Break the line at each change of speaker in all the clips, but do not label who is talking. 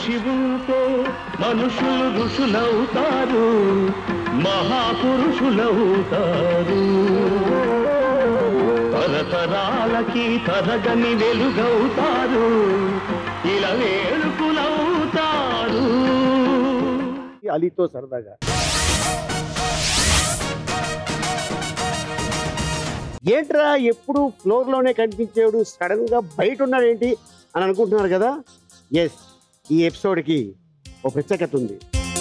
కృషి ఉంటే మనుషులు ఋషులవుతారు మహాపురుషులవుతారు తరతరాలకి తరగని వెలుగవుతారు ఇలా వేడుకులవుతారు
అలీతో సరదాగా ఏంట్రా ఎప్పుడు ఫ్లోర్ లోనే కనిపించేవాడు సడన్ గా బయట ఉన్నాడేంటి అని అనుకుంటున్నారు కదా ఎస్ ఈ ఎపిసోడ్కి ఒక ప్రత్యేకత ఉంది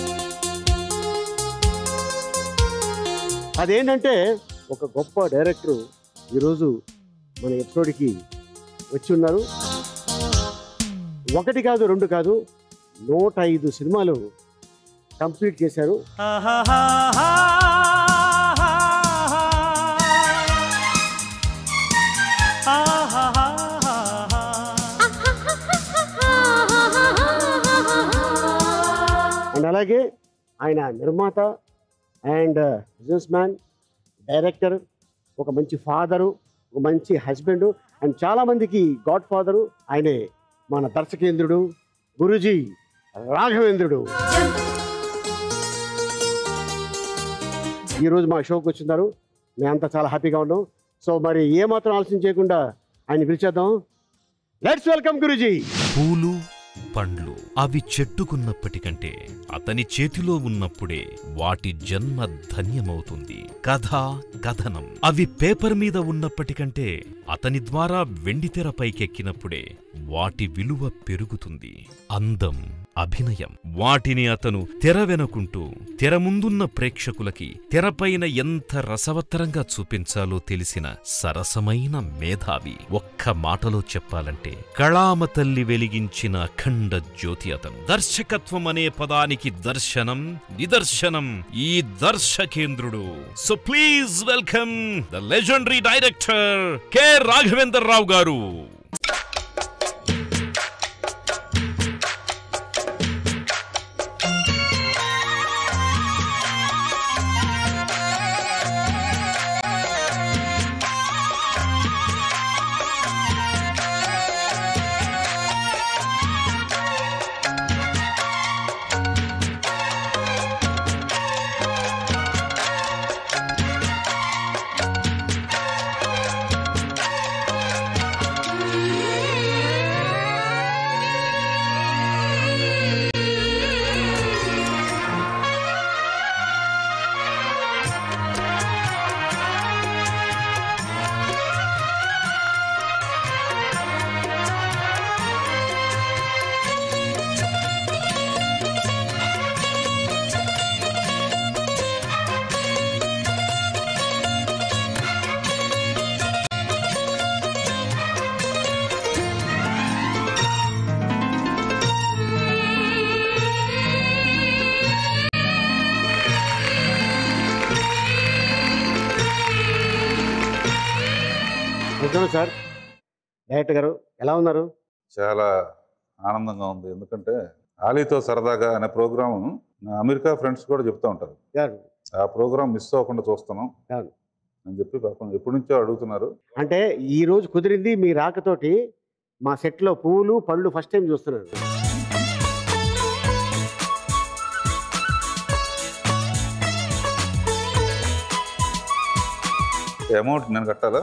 అదేంటంటే ఒక గొప్ప డైరెక్టర్ ఈరోజు మన ఎపిసోడ్కి వచ్చి ఉన్నారు ఒకటి కాదు రెండు కాదు నూట ఐదు సినిమాలు కంప్లీట్ చేశారు అండ్ అలాగే ఆయన నిర్మాత అండ్ బిజినెస్ మ్యాన్ డైరెక్టర్ ఒక మంచి ఫాదరు ఒక మంచి హస్బెండ్ అండ్ చాలామందికి గాడ్ ఫాదరు ఆయనే మన దర్శకేంద్రుడు గురుజీ రాఘవేంద్రుడు ఈరోజు మా షోకి వచ్చిన్నారు మేమంతా చాలా హ్యాపీగా ఉన్నాం సో మరి ఏమాత్రం ఆలస్యం చేయకుండా ఆయన పిలిచేద్దాం లెట్స్ వెల్కమ్ గురుజీ
పూలు పండ్లు అవి చెట్టుకున్నప్పటికంటే అతని చేతిలో ఉన్నప్పుడే వాటి జన్మ ధన్యమవుతుంది కథ కథనం అవి పేపర్ మీద ఉన్నప్పటికంటే అతని ద్వారా వెండితెర పైకెక్కినప్పుడే వాటి విలువ పెరుగుతుంది అందం అభినయం వాటిని అతను తెర వెనుకుంటూ తెర ముందున్న ప్రేక్షకులకి తెరపైన ఎంత రసవత్తరంగా చూపించాలో తెలిసిన సరసమైన మేధావి ఒక్క మాటలో చెప్పాలంటే కళామ తల్లి వెలిగించిన అఖండ జ్యోతి అతను దర్శకత్వం అనే పదానికి దర్శనం నిదర్శనం ఈ దర్శకేంద్రుడు so please welcome the legendary director K Raghavender Rao garu
నిజమే సార్ డైరెక్టర్ గారు ఎలా ఉన్నారు
చాలా ఆనందంగా ఉంది ఎందుకంటే ఆలీతో సరదాగా అనే ప్రోగ్రాము నా అమెరికా ఫ్రెండ్స్ కూడా చెప్తూ ఉంటారు
గారు
ఆ ప్రోగ్రామ్ మిస్ అవ్వకుండా చూస్తున్నాం
అవును.
అని చెప్పి పాపం ఎప్పటి నుంచో అడుగుతున్నారు
అంటే ఈ రోజు కుదిరింది మీ రాకతోటి మా సెట్లో పూలు పళ్ళు ఫస్ట్ టైం చూస్తున్నాను
అమౌంట్ నేను కట్టాలా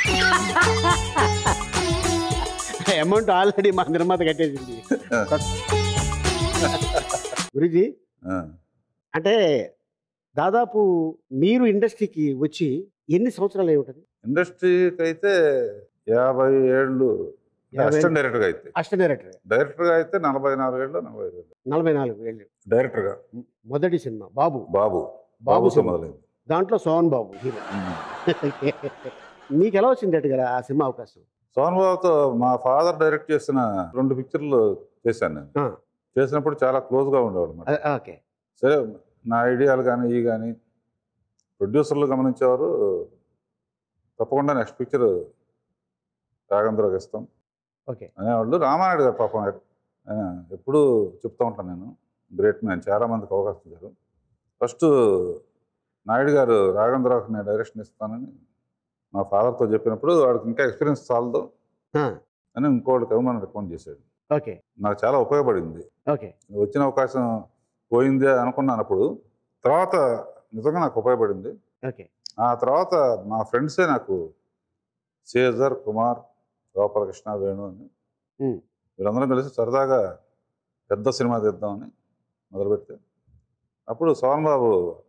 అమౌంట్ ఆల్రెడీ మా నిర్మాత కట్టేసింది గురుజీ
ఆ,
అంటే దాదాపు మీరు ఇండస్ట్రీకి వచ్చి ఎన్ని సంవత్సరాలు అయి ఉంటుంది
ఇండస్ట్రీకి అయితే యాభై ఏళ్ళు
యాభై
అసిస్టెంట్ డైరెక్టర్గా అయితే
అసిస్టెంట్ డైరెక్టర్
డైరెక్టర్గా అయితే నలభై నాలుగు ఏళ్ళు నలభై ఐదు ఏళ్ళు
నలభై నాలుగు ఏళ్ళు
డైరెక్టర్గా
మొదటి సినిమా బాబు
బాబు
బాబు
బాబుతో
సినిమా.
మొదలైంది
దాంట్లో సోహన్ బాబు హీరో
ఉమ్.
మీకు ఎలా వచ్చింది డైరెక్టర్ గారు ఆ సినిమా అవకాశం
సోహన్ బాబుతో మా ఫాదర్ డైరెక్ట్ చేసిన రెండు పిక్చర్లు చేశాను నేను
ఆ.
చేసినప్పుడు చాలా క్లోజ్గా ఉండేవాడు అనమాట
ఆ, ఓకే
సరే నా ఐడియాలు కానీ ఇవి కానీ ప్రొడ్యూసర్లు గమనించేవారు తప్పకుండా నెక్స్ట్ పిక్చర్ రాగంధ్రకి ఇస్తాం
ఓకే
అనేవాళ్ళు రామానాయుడు గారు పాపం ఆయన ఎప్పుడూ చెప్తూ ఉంటాను నేను గ్రేట్ మ్యాన్ చాలా మందికి అవకాశం ఇచ్చారు ఫస్ట్ నాయుడు గారు రాఘవేంద్రరావుకి నేను డైరెక్షన్ ఇస్తానని మా ఫాదర్తో చెప్పినప్పుడు వాడికి ఇంకా ఎక్స్పీరియన్స్ చాలదు
ఆ,
అని ఇంకోటికి అభిమానం రికమెండ్ చేశాడు
ఓకే
నాకు చాలా ఉపయోగపడింది
ఓకే
వచ్చిన అవకాశం పోయిందే అనుకున్నాను అప్పుడు తర్వాత నిజంగా నాకు ఉపయోగపడింది
ఓకే
ఆ తర్వాత మా ఫ్రెండ్సే నాకు సేజర్ కుమార్ గోపాలకృష్ణ వేణు అని
ఉమ్.
వీళ్ళందరం కలిసి సరదాగా పెద్ద సినిమా తీద్దామని మొదలుపెడితే అప్పుడు Sohan Babu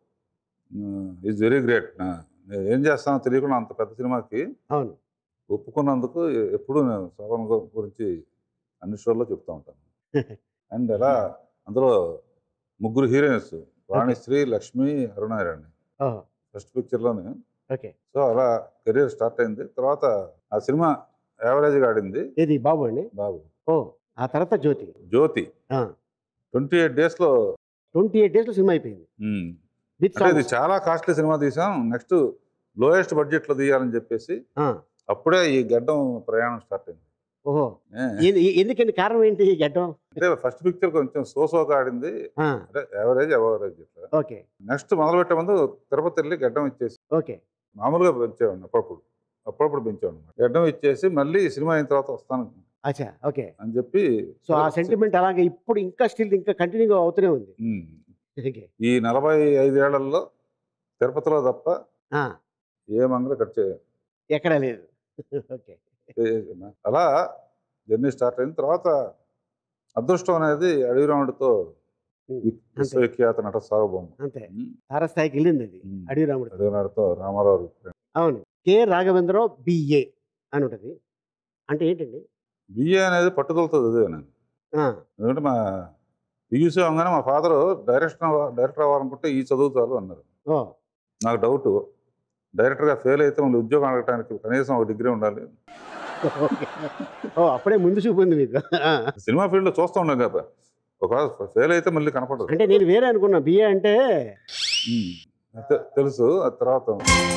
is very great నేను ఏం చేస్తానో తెలియకుండా అంత పెద్ద సినిమాకి
అవును
ఒప్పుకున్నందుకు ఎప్పుడు నేను శోభన్ గు- గురించి అన్ని షోల్లో చెప్తూ ఉంటాను అండ్ అలా అందులో ముగ్గురు హీరోయిన్స్ వాణిశ్రీ లక్ష్మి అరుణారాణి
ఓహో
ఫస్ట్ పిక్చర్లోనే
ఓకే
సో అలా కెరీర్ స్టార్ట్ అయింది తర్వాత ఆ సినిమా యావరేజ్గా ఆడింది
ఇది బాబు అండి
బాబు
ఓ ఆ తర్వాత జ్యోతి
జ్యోతి ట్వంటీ ఎయిట్ డేస్లో
ట్వంటీ ఎయిట్ డేస్లో సినిమా అయిపోయింది విత్
అంటే ఇది చాలా కాస్ట్లీ సినిమా తీసాం నెక్స్ట్ లోయెస్ట్ బడ్జెట్లో తీయాలని చెప్పేసి అప్పుడే ఈ గడ్డం ప్రయాణం స్టార్ట్ అయింది
ఓహో
ఏ,
ఎందు- ఎందుకండి కారణం ఏంటి ఈ గడ్డం
అంటే ఫస్ట్ పిక్చర్ కొంచెం సోసోగా ఆడింది
ఆ,
అంటే యావరేజ్ యావరేజ్ ఇట్లా
ఓకే
నెక్స్ట్ మొదలు పెట్టే ముందు తిరుపతి వెళ్ళి గడ్డం ఇచ్చేసి
ఓకే
మామూలుగా పెంచేవాడిని అప్పుడప్పుడు అప్పుడప్పుడు పెంచేవాడిని గడ్డం ఇచ్చేసి మళ్ళీ ఈ సినిమా అయిన తర్వాత వస్తాను
అచ్చా ఓకే
అని చెప్పి
సో ఆ సెంటిమెంట్ అలాగే ఇప్పుడు ఇంకా స్టిల్ ఇంకా కంటిన్యూ అవుతూనే ఉంది
ఉమ్.
ఓకే
ఈ నలభై ఐదేళ్లలో తిరుపతిలో తప్ప
ఆ,
ఏ మంగళ కట్ చే
ఎక్కడా లేదు ఓకే
చేసిన. అలా జర్నీ స్టార్ట్ అయిన తర్వాత అదృష్టం అనేది అడవి రాముడితో
ఉమ్,
విశ్వవిఖ్యాత నట సార్వభౌమ
అంతే తారస్థాయికి వెళ్ళింది అది
ఉమ్.
అడవి రాముడు
అడవి రాముడితో రామారావు
అవును కె రాఘవేంద్రరావు బిఏ అని ఉంటుంది అంటే ఏంటండి
బిఏ అనేది పట్టుదలతో చదివాను నేను
ఆ,
ఎందుకంటే మా పియూసీ అవగానే మా ఫాదర్ డైరెక్టర్ డైరెక్టర్ అవ్వాలనుకుంటే ఈ చదువు చాలు అన్నారు
ఓ
నాకు డౌట్ డైరెక్టర్గా ఫెయిల్ అయితే మళ్ళీ ఉద్యోగం అడగడానికి కనీసం ఒక డిగ్రీ ఉండాలి
ఓకే ఓ అప్పుడే ముందు చూపు ఉంది మీకు ఆ,
సినిమా ఫీల్డ్లో చూస్తూ ఉన్నాం కదా ఒకవేళ ఫెయిల్ అయితే మళ్ళీ కనపడదు
అంటే నేను వేరే అనుకున్నా బిఏ అంటే
ఉమ్. తె- తెలుసు ఆ తర్వాత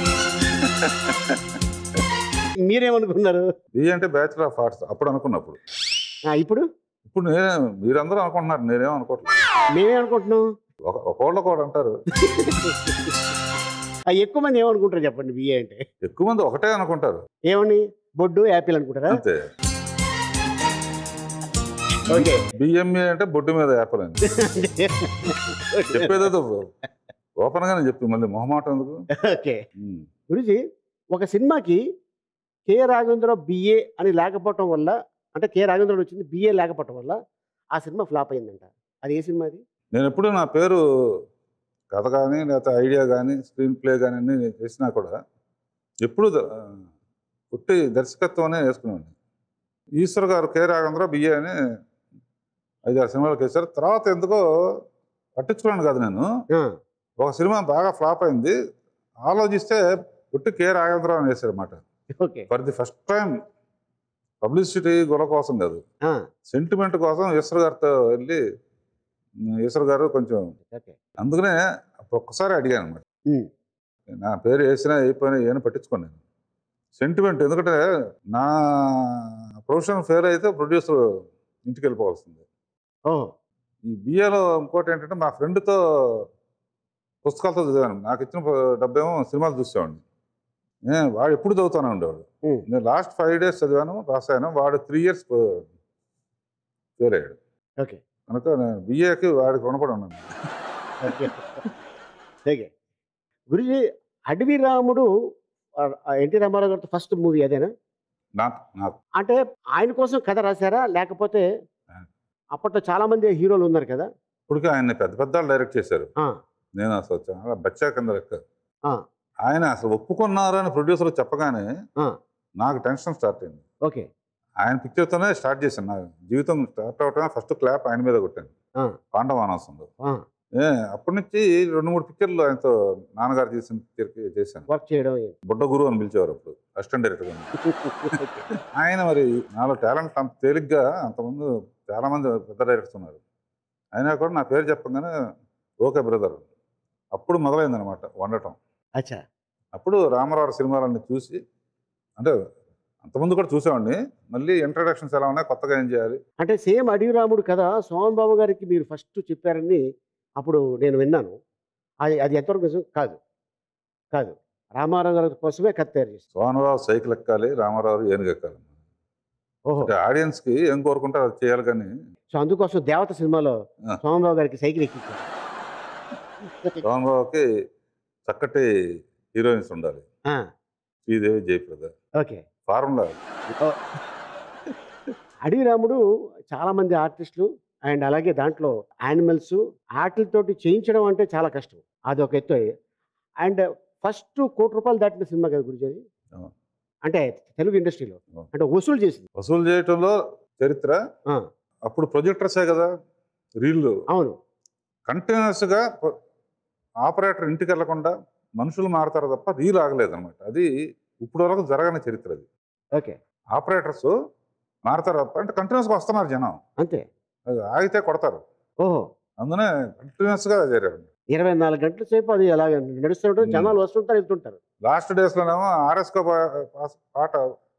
మీరేమనుకున్నారు
బిఏ అంటే బ్యాచులర్ ఆఫ్ ఆర్ట్స్ అప్పుడు అనుకున్నప్పుడు
ఆ, ఇప్పుడు
ఇప్పుడు నేనే మీరందరూ అనుకుంటున్నారు నేనేం అనుకోవట్లేదు
మేమే అనుకుంటున్నాం
ఒక ఒకళ్ళు కూడా అంటారు
ఆ, ఎక్కువ మంది ఏమనుకుంటారు చెప్పండి బిఏ అంటే
ఎక్కువ మంది ఒకటే అనుకుంటారు
ఏమని బొడ్డు యాపిల్ అనుకుంటారా
అంతే
ఓకే
బిఎంఏ అంటే బొడ్డు మీద యాపల్ అని చెప్పేదేదో ఓపెన్ గానే చెప్పి మళ్ళీ మొహమాటం ఎందుకు
ఓకే
ఉమ్.
గురుజీ ఒక సినిమాకి కె రాఘవేంద్రరావు బిఏ అని లేకపోవటం వల్ల అంటే కె రాఘవేంద్రరావు వచ్చింది బిఏ లేకపోవటం వల్ల ఆ సినిమా ఫ్లాప్ అయిందంట అది ఏ సినిమా అది
నేను ఎప్పుడు నా పేరు కథ కానీ లేకపోతే ఐడియా కానీ స్క్రీన్ ప్లే కానీ అన్ని నేను చేసినా కూడా ఎప్పుడు ద- ఆ, పుట్టి దర్శకత్వమే వేసుకునేవాడిని ఈశ్వర్ గారు కె రాఘవేంద్ర బిఏ అని ఐదారు సినిమాలకు వేశారు తర్వాత ఎందుకో పట్టించుకున్నాను కాదు నేను
ఆ,
ఒక సినిమా బాగా ఫ్లాప్ అయింది ఆలోచిస్తే పుట్టి కె రాఘవేంద్రరావు అని వేశారు అన్నమాట
okay
for the first time publicity గొడవ కోసం కాదు
ఆ,
సెంటిమెంట్ కోసం ఈశ్వర్ గారితో వెళ్ళి "ఉమ్, ఈశ్వర్ గారు కొంచెం
ఓకే
అందుకనే అప్పుడు ఒక్కసారి అడిగాను అనమాట
ఉమ్,
నా పేరు వేసినా అయిపోయినా ఏమైనా పట్టించుకోను నేను సెంటిమెంట్ ఎందుకంటే నా ప్రొఫెషన్ ఫెయిల్ అయితే ప్రొడ్యూసర్ ఇంటికి వెళ్ళిపోవాల్సింది
ఓ
ఈ బిఏలో ఇంకోటి ఏంటంటే మా ఫ్రెండ్తో పుస్తకాలతో చదివాను నాకు ఇచ్చిన డబ్బేమో సినిమాలు చూసేవాడిని ఏ, వాడు ఎప్పుడు చదువుతానే ఉండేవాడు
ఉమ్,
నేను లాస్ట్ ఫైవ్ డేస్ చదివాను పాస్ అయ్యాను వాడు త్రీ ఇయర్స్ ఫెయిల్ అయ్యాడు
ఓకే
కనుక నేను బిఏకి వాడికి రుణపడి ఉన్నాను
ఓకే ఓకే గురుజీ అడవి రాముడు ఆ, ఆ ఎన్టీ రామారావు గారితో ఫస్ట్ మూవీ అదేనా
నాకు నాకు
అంటే ఆయన కోసం కథ రాశారా లేకపోతే అప్పట్లో చాలా మంది హీరోలు ఉన్నారు కదా
ఇప్పటికే ఆయన పెద్ద పెద్ద డైరెక్ట్ చేశారు
ఆ,
నేను అసలు చాలా బచ్చా కింద లెక్క
ఆ,
ఆయన అసలు ఒప్పుకున్నారు అని ప్రొడ్యూసర్ చెప్పగానే
ఆ,
నాకు టెన్షన్ స్టార్ట్ అయింది
ఓకే
ఆయన పిక్చర్తోనే స్టార్ట్ చేశాను నా జీవితం స్టార్ట్ అవటమే ఫస్ట్ క్లాప్ ఆయన మీద కొట్టాను
ఆ,
పాండవానాసంలో
ఆ,
ఏ అప్పటి నుంచి రెండు మూడు పిక్చర్లు ఆయనతో నాన్నగారు చేసిన పిక్చర్కి చేశాను
వర్క్ చేయడం
బుడ్డ గురువు అని పిలిచేవారు అప్పుడు అసిస్టెంట్ డైరెక్టర్గా ఆయన మరి నాలో టాలెంట్ అంత తేలిగ్గా అంతమంది చాలా మంది పెద్ద డైరెక్టర్స్ ఉన్నారు అయినా కూడా నా పేరు చెప్పగానే ఓకే బ్రదర్ అప్పుడు మొదలైందనమాట వండటం
అచ్చా
అప్పుడు రామారావు సినిమాలన్నీ చూసి అంటే అంతకుముందు కూడా చూసేవాడిని మళ్ళీ ఇంట్రడక్షన్స్ ఎలా ఉన్నాయి కొత్తగా ఏం చేయాలి
అంటే సేమ్ అడవి రాముడు కథ సోమన్ బాబు గారికి మీరు ఫస్ట్ చెప్పారని అప్పుడు నేను విన్నాను అది అది ఎంతవరకు నిజం కాదు కాదు రామారావు గారి కోసమే కథ తయారు చేస్తారు
సోనరావు సైకిల్ ఎక్కాలి రామారావు ఏనుగు ఎక్కాలి
ఓహో
అంటే ఆడియన్స్ కి ఏం కోరుకుంటే అది చేయాలి కానీ
సో అందుకోసం దేవత సినిమాలో
ఆ.
సోమరావు గారికి సైకిల్ ఎక్కించారు
రోహన్ బాబుకి చక్కటి హీరోయిన్స్ ఉండాలి
ఆ,
శ్రీదేవి జయప్రద
ఓకే
ఫార్ములా
అడవి రాముడు చాలా మంది ఆర్టిస్టులు అండ్ అలాగే దాంట్లో యానిమల్స్ ఆటలతోటి చేయించడం అంటే చాలా కష్టం అది ఒక ఎత్తు అండ్ ఫస్ట్ కోటి రూపాయలు దాటిన సినిమా కదా గురించి అది
అవును.
అంటే తెలుగు ఇండస్ట్రీలో
అవును.
అంటే వసూలు చేసింది
వసూలు చేయటంలో చరిత్ర
ఆ,
అప్పుడు ప్రొజెక్టర్సే కదా రీళ్ళు
అవును
కంటిన్యూస్గా ఆపరేటర్ ఇంటికి వెళ్లకుండా మనుషులు మారుతారు తప్ప రీల్ ఆగలేదు అనమాట అది ఇప్పుడు వరకు జరగని చరిత్ర అది
ఓకే
ఆపరేటర్స్ మారుతారు తప్ప అంటే కంటిన్యూస్గా వస్తున్నారు జనం
అంతే
అది ఆగితే కొడతారు
ఓహో
అందునే కంటిన్యూస్గా జరిగారు
ఇరవై నాలుగు గంటల సేపు అది అలాగే నడుస్తుంటారు
ఉమ్.
జనాలు వస్తుంటారు వెళ్తుంటారు
లాస్ట్ డేస్లోనేమో ఆర్ఎస్కో పాట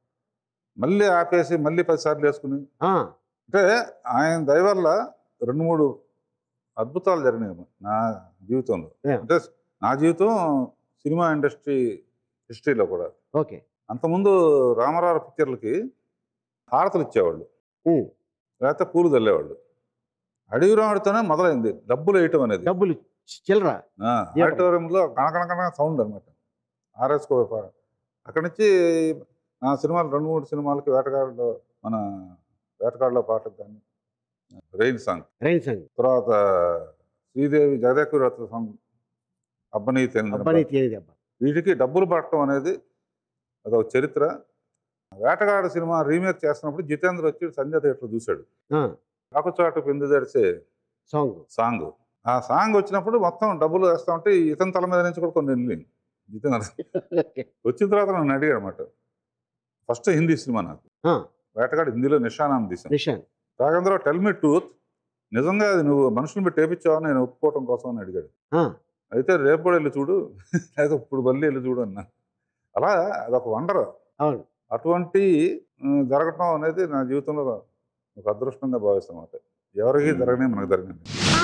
మళ్ళీ ఆపేసి మళ్ళీ పదిసార్లు వేసుకుని
ఆ,
అంటే ఆయన దయ వల్ల రెండు మూడు అద్భుతాలు జరిగినాయి నా జీవితంలో
Yeah.
అంటే నా జీవితం సినిమా ఇండస్ట్రీ హిస్టరీలో కూడా
ఓకే
అంతకుముందు రామారావు పిక్చర్లకి హారతలు ఇచ్చేవాళ్ళు
ఉమ్.
లేకపోతే పూలు చల్లేవాళ్ళు అడవి రాముడితోనే మొదలైంది డబ్బులు వేయటం అనేది
డబ్బులు చిల్లర
ఆ,
Yeah.
ఆడిటోరియంలో కనకనకన సౌండ్ అనమాట ఆర్ఎస్కో అక్కడి నుంచి నా సినిమాలు రెండు మూడు సినిమాలకి వేటగాడులో మన వేటగాడులో పాటకు కానీ రెయిన్ సాంగ్
రైన్ సంగ్
తర్వాత శ్రీదేవి జగదేశ్వరి రథ సాంగ్ అబ్బని
అబ్బాయి తీయది అబ్బా
వీటికి డబ్బులు పట్టడం అనేది అదొక చరిత్ర వేటగాడు సినిమా రీమేక్ చేస్తున్నప్పుడు జితేంద్ర వచ్చి సంజయ్ థియేటర్ చూశాడు
ఆ,
కాకుచాటు పిందు తెరిచే
సాంగ్
సాంగ్ ఆ సాంగ్ వచ్చినప్పుడు మొత్తం డబ్బులు వేస్తా ఉంటే ఇతని తల మీద నుంచి కూడా కొన్ని వెళ్ళింది జితేంద్ర
ఓకే
వచ్చిన తర్వాత నన్ను అడిగాడు అనమాట ఫస్ట్ హిందీ సినిమా నాకు
ఆ,
వేటగాడు హిందీలో నిషానాం తీశాను
నిషాన్
రాఘేంద్ర టెల్ మీ ట్రూత్ నిజంగా అది నువ్వు మనుషులు పెట్టి వేపించావా నేను ఒప్పుకోవటం కోసం అని అడిగాడు
ఆ,
అయితే రేపు కూడా వెళ్ళి చూడు లేదా ఇప్పుడు మళ్ళీ వెళ్ళి చూడు అన్నా అలా అదొక వండర్
అవును
అటువంటి ఉమ్, జరగటం అనేది నా జీవితంలో ఒక అదృష్టంగా భావిస్తాం అన్నమాట ఎవరికి జరగనే మనకు జరగని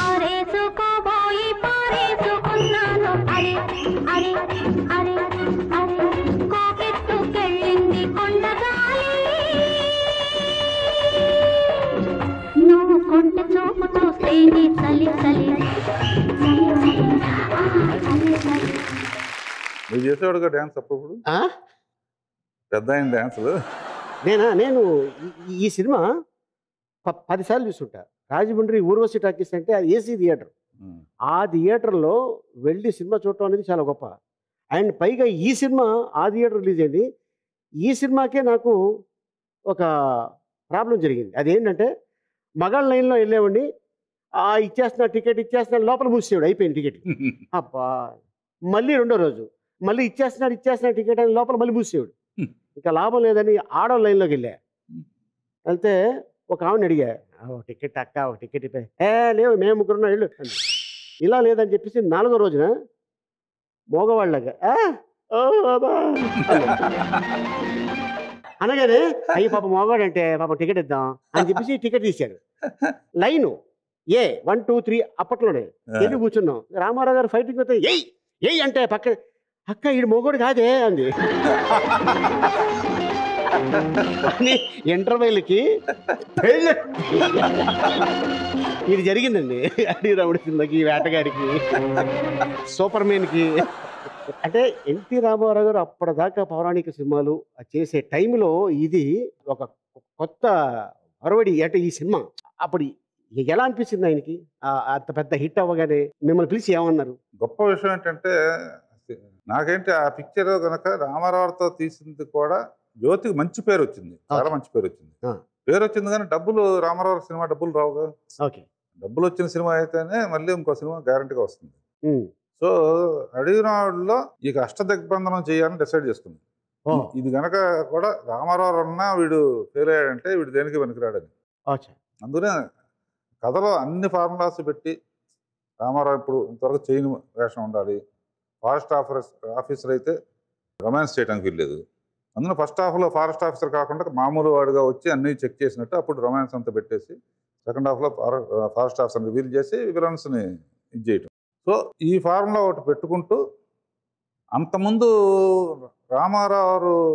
ఆరేసుకోబోయి పారేసుకున్నాను అరే అరే అరే అరే కోకెత్తుకెళ్ళింది కొండగాలి నువ్వు కొంట చూపు చూస్తేనే చలి చలి చలి చలి ఆ, చలి చలి
నువ్వు చేసేవాడుగా డ్యాన్స్ అప్పుడు
ఆ?
పెద్ద అయిన డ్యాన్సులు
నేనా నేను ఈ- ఈ సినిమా ప- పదిసార్లు చూస్తుంటా రాజమండ్రి ఊర్వశి టాకీస్ అంటే అది ఏసీ థియేటర్
ఉమ్.
ఆ థియేటర్లో వెళ్ళి సినిమా చూడటం అనేది చాలా గొప్ప అండ్ పైగా ఈ సినిమా ఆ థియేటర్ రిలీజ్ అయింది ఈ సినిమాకే నాకు ఒక ప్రాబ్లం జరిగింది అదేంటంటే మగాళ్ళ లైన్లో వెళ్ళేవాడిని ఆ ఇచ్చేస్తున్న టికెట్ ఇచ్చేస్తున్న లోపల మూసేవాడు అయిపోయింది టికెట్ అబ్బా మళ్ళీ రెండో రోజు మళ్ళీ ఇచ్చేస్తున్నాడు ఇచ్చేస్తున్నాడు టికెట్ అని లోపల మళ్ళీ మూసేవాడు
హ్మ్.
ఇంకా లాభం లేదని ఆడో లైన్లోకి వెళ్ళా వెళ్తే ఒక ఆవిడని అడిగా "ఆ, ఒక టికెట్ అక్క ఒక టికెట్ ఇప్పే ఏ లేవు మేము ముగ్గురున్నా వెళ్ళు అంది. ఇలా లేదని చెప్పేసి నాలుగో రోజున మోగవాళ్ళగా "ఆ, ఓ, అబ్బా" అన్నది. అనగానే అయ్యి పాప మోగాడు అంటే పాప టికెట్ ఇద్దాం అని చెప్పేసి టికెట్ తీశాడు line A one two three అప్పట్లోనే వెళ్ళి కూర్చున్నాం రామారావు గారు ఫైటింగ్ పోతే ఎయ్ ఎయ్ అంటే పక్క అక్క ఈడు మొగోడు కాదే అంది అని ఇంటర్వెల్కి ఇది జరిగిందండి అడిరాముడి సినిమాకి వేటగాడికి సూపర్ మ్యాన్కి అంటే ఎన్టీ రామారావు గారు అప్పటిదాకా పౌరాణిక సినిమాలు చేసే టైంలో ఇది ఒక కొత్త అరవడి అంటే ఈ సినిమా అప్పుడు ఎలా అనిపించింది ఆయనకి ఆ, అంత పెద్ద హిట్ అవ్వగానే మిమ్మల్ని పిలిచి ఏమన్నారు
గొప్ప విషయం ఏంటంటే నాకేంటి ఆ పిక్చర్ కనుక రామారావుతో తీసింది కూడా జ్యోతికి మంచి పేరు వచ్చింది చాలా
Okay.
మంచి పేరు వచ్చింది
ఆ.
పేరు వచ్చింది కానీ డబ్బులు రామారావు సినిమా డబ్బులు రావుగా
ఓకే
డబ్బులు వచ్చిన సినిమా అయితేనే మళ్ళీ ఇంకో సినిమా గ్యారంటీగా వస్తుంది
ఉమ్.
సో అడవినాడులో ఇక అష్టదిగ్బంధనం చేయాలని డిసైడ్ చేసుకుంది
ఓ
ఇది గనక కూడా రామారావు అన్నా వీడు ఫెయిల్ అయ్యాడంటే వీడు దేనికి పనికిరాడని
అచ్చా
అందుకనే కథలో అన్ని ఫార్ములాస్ పెట్టి రామారావు ఇప్పుడు ఇంతవరకు చైన్ వేషం ఉండాలి ఫారెస్ట్ ఆఫీసర్ ఆఫీసర్ అయితే రొమాన్స్ చేయడానికి వీల్లేదు అందులో ఫస్ట్ హాఫ్లో ఫారెస్ట్ ఆఫీసర్ కాకుండా మామూలు వాడుగా వచ్చి అన్నీ చెక్ చేసినట్టు అప్పుడు రొమాన్స్ అంతా పెట్టేసి సెకండ్ హాఫ్లో ఫారెస్ట్ ఆఫీసర్ని రివీల్ చేసి విలన్స్ని ఇది చేయటం సో ఈ ఫార్ములా ఒకటి పెట్టుకుంటూ అంతకుముందు రామారావు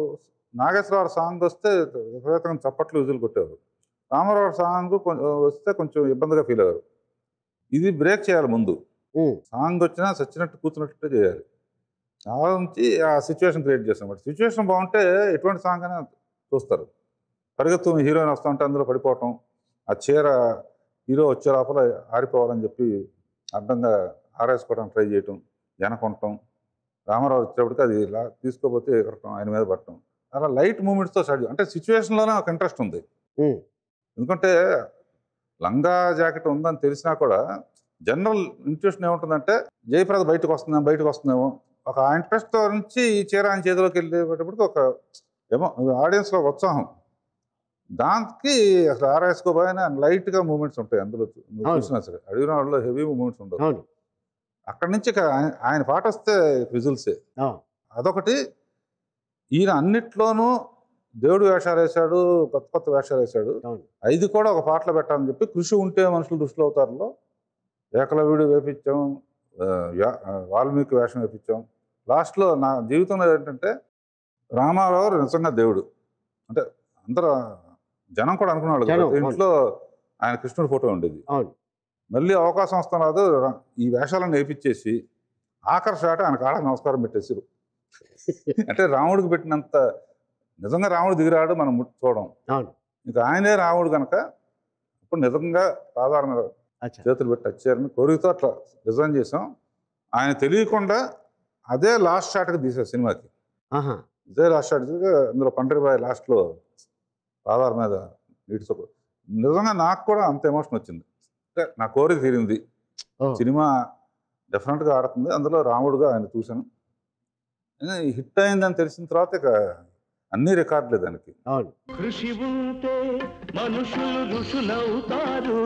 నాగేశ్వరరావు సాంగ్ వస్తే విపరీతంగా చప్పట్లు విజులు కొట్టేవారు రామారావు సాంగ్ కొంచెం వస్తే కొంచెం ఇబ్బందిగా ఫీల్ అయ్యారు ఇది బ్రేక్ చేయాలి ముందు
ఉమ్,
సాంగ్ వచ్చినా సచ్చినట్టు కూర్చున్నట్టు చేయాలి ఆ నుంచి ఆ సిచ్యువేషన్ క్రియేట్ చేస్తాం బట్ సిచ్యువేషన్ బాగుంటే ఎటువంటి సాంగ్ అయినా చూస్తారు పరిగెత్తు హీరోయిన్ వస్తూ ఉంటే అందులో పడిపోవటం ఆ చీర హీరో వచ్చే లోపల ఆరిపోవాలని చెప్పి అడ్డంగా ఆరేసుకోవడం ట్రై చేయటం వెనకొనటం రామారావు వచ్చేటప్పటికి అది ఇలా తీసుకోపోతే ఎగరటం ఆయన మీద పడటం అలా లైట్ మూమెంట్స్తో స్టార్ట్ అంటే సిచ్యువేషన్లోనే ఒక ఇంట్రెస్ట్ ఉంది
ఉమ్,
ఎందుకంటే లంగా జాకెట్ ఉందని తెలిసినా కూడా జనరల్ ఇంట్రెస్ట్ ఏముంటుందంటే జయప్రద బయటకు వస్తుందేమో బయటకు వస్తుందేమో ఒక ఆ ఇంట్రెస్ట్ నుంచి ఈ చీర ఆయన చేతిలోకి వెళ్ళేటప్పటికి ఒక ఏమో ఆడియన్స్లో ఉత్సాహం దానికి అసలు ఆర్ఎస్కోపోయిన లైట్గా మూమెంట్స్ ఉంటాయి అందులో నువ్వు
అవును.
చూసినా సరే అడిగిన వాళ్ళలో హెవీ మూమెంట్స్ ఉండవు
అవును
అక్కడి నుంచి ఇక ఆయన- ఆయన పాట వస్తే విజుల్సే
ఆ,
అదొకటి ఈయన అన్నిట్లోనూ దేవుడు వేషాలు వేశాడు కొత్త కొత్త వేషాలు వేశాడు
అవును
ఐదు కూడా ఒక పాటలో పెట్టాలని చెప్పి కృషి ఉంటే మనుషులు దృష్టిలో అవుతారులో ఏకలవ్యుడు వేపించాం ఆ, యా- ఆ, వాల్మీకి వేషం వేపించాం లాస్ట్లో నా జీవితంలో ఏంటంటే రామారావు నిజంగా దేవుడు అంటే అందరూ జనం కూడా అనుకునేవాళ్ళు కదా.
జనం,
ప్రతి
అవును.
ఇంట్లో ఆయన కృష్ణుడి ఫోటో ఉండేది
అవును
మళ్ళీ అవకాశం వస్తాం రాదు రా- ఈ వేషాలను వేపించేసి ఆఖరి షాట్ ఆయన కాళ్ళకి నమస్కారం పెట్టేసారు అంటే రాముడికి పెట్టినంత నిజంగా రాముడు దిగిరాడు మనం ముట్టి చూడం
అవును
ఇంకా ఆయనే రాముడు కనుక ఇప్పుడు నిజంగా సాధారణ
అచ్చా
చేతులు పెట్టి వచ్చారని కోరికతో అట్లా డిజైన్ చేసాం ఆయన తెలియకుండా అదే లాస్ట్ షాట్కి తీసారు సినిమాకి
ఆహా
ఇదే లాస్ట్ షాట్ తీసి అందులో పండ్రిబాయ్ లాస్ట్లో ఆధార్ మీద నీటి సొక్కు నిజంగా నాకు కూడా అంత ఎమోషన్ వచ్చింది అంటే నా కోరిక తీరింది
ఓ
సినిమా డెఫినెట్గా ఆడుతుంది అందులో రాముడుగా ఆయన చూశాను హిట్ అయిందని తెలిసిన తర్వాత ఇక అన్ని రికార్డులే దానికి
అవును
కృషి ఉంటే మనుషులు ఋషులవుతారు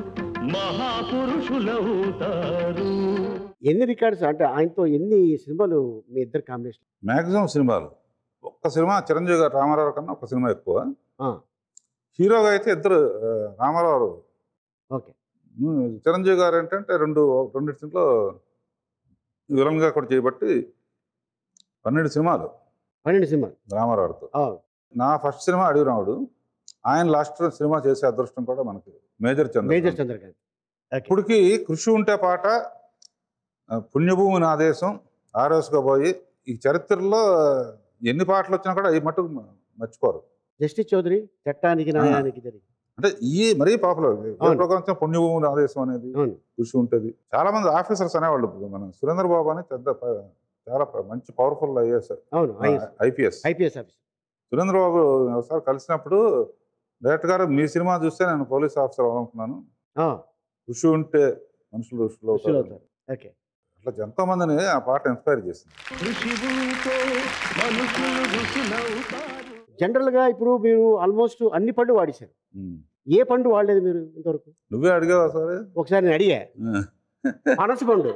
మహాపురుషులవుతారు
ఎన్ని రికార్డ్స్ అంటే ఆయనతో ఎన్ని సినిమాలు మీ ఇద్దరు కాంబినేషన్
మ్యాక్సిమం సినిమాలు ఒక్క సినిమా చిరంజీవి గారు రామారావు కన్నా ఒక సినిమా ఎక్కువ
ఆ,
హీరోగా అయితే ఇద్దరు ఆ, రామారావు
ఓకే
ఉమ్, చిరంజీవి గారు ఏంటంటే రెండు రెండింటిలో విలన్గా కూడా చేయబట్టి పన్నెండు సినిమాలు
పన్నెండు సినిమాలు
రామారావుతో
ఆ,
నా ఫస్ట్ సినిమా అడవి రాముడు ఆయన లాస్ట్ సినిమా చేసే అదృష్టం కూడా మనకి major Chandra
major Chandrakanth okay
ఇప్పటికి కృషి ఉంటే పాట ఆ, పుణ్యభూమి నా దేశం ఆరోసుగా పోయి ఈ చరిత్రలో ఎన్ని పాటలు వచ్చినా కూడా ఈ మటుకు మ- మర్చిపోరు
జస్టిస్ చౌదరి చట్టానికి న్యాయానికి జరిగి
అంటే ఈ మరీ పాపులర్
అవును.
ప్రపంచం పుణ్యభూమి నా దేశం అనేది
అవును
కృషి ఉంటుంది చాలా మంది ఆఫీసర్స్ అనేవాళ్ళు ఇప్పుడు మన సురేంద్ర బాబు అని పెద్ద ప- చాలా ప- మంచి పవర్ఫుల్ ఐఏఎస్
అవును
IPS
IPS officer
Surendra Babu ఒకసారి కలిసినప్పుడు డైరెక్టర్ గారు మీ సినిమా చూస్తే నేను పోలీస్ ఆఫీసర్ అవ్వాలనుకున్నాను
ఆ,
కృషి ఉంటే మనుషులు ఋషులు
ఋషులు
అవుతారు
అవుతారు ఓకే
అట్లా ఎంతో మందిని ఆ పాట ఇన్స్పైర్ చేసింది
కృషి ఉంటే మనుషులు ఋషులవుతారు
జనరల్గా ఇప్పుడు మీరు ఆల్మోస్ట్ అన్ని పండు వాడేశారు
ఉమ్.
ఏ పండు వాడలేదు మీరు ఇంతవరకు
నువ్వే అడిగావా సరే
ఒకసారి నేను అడిగా పనస పండు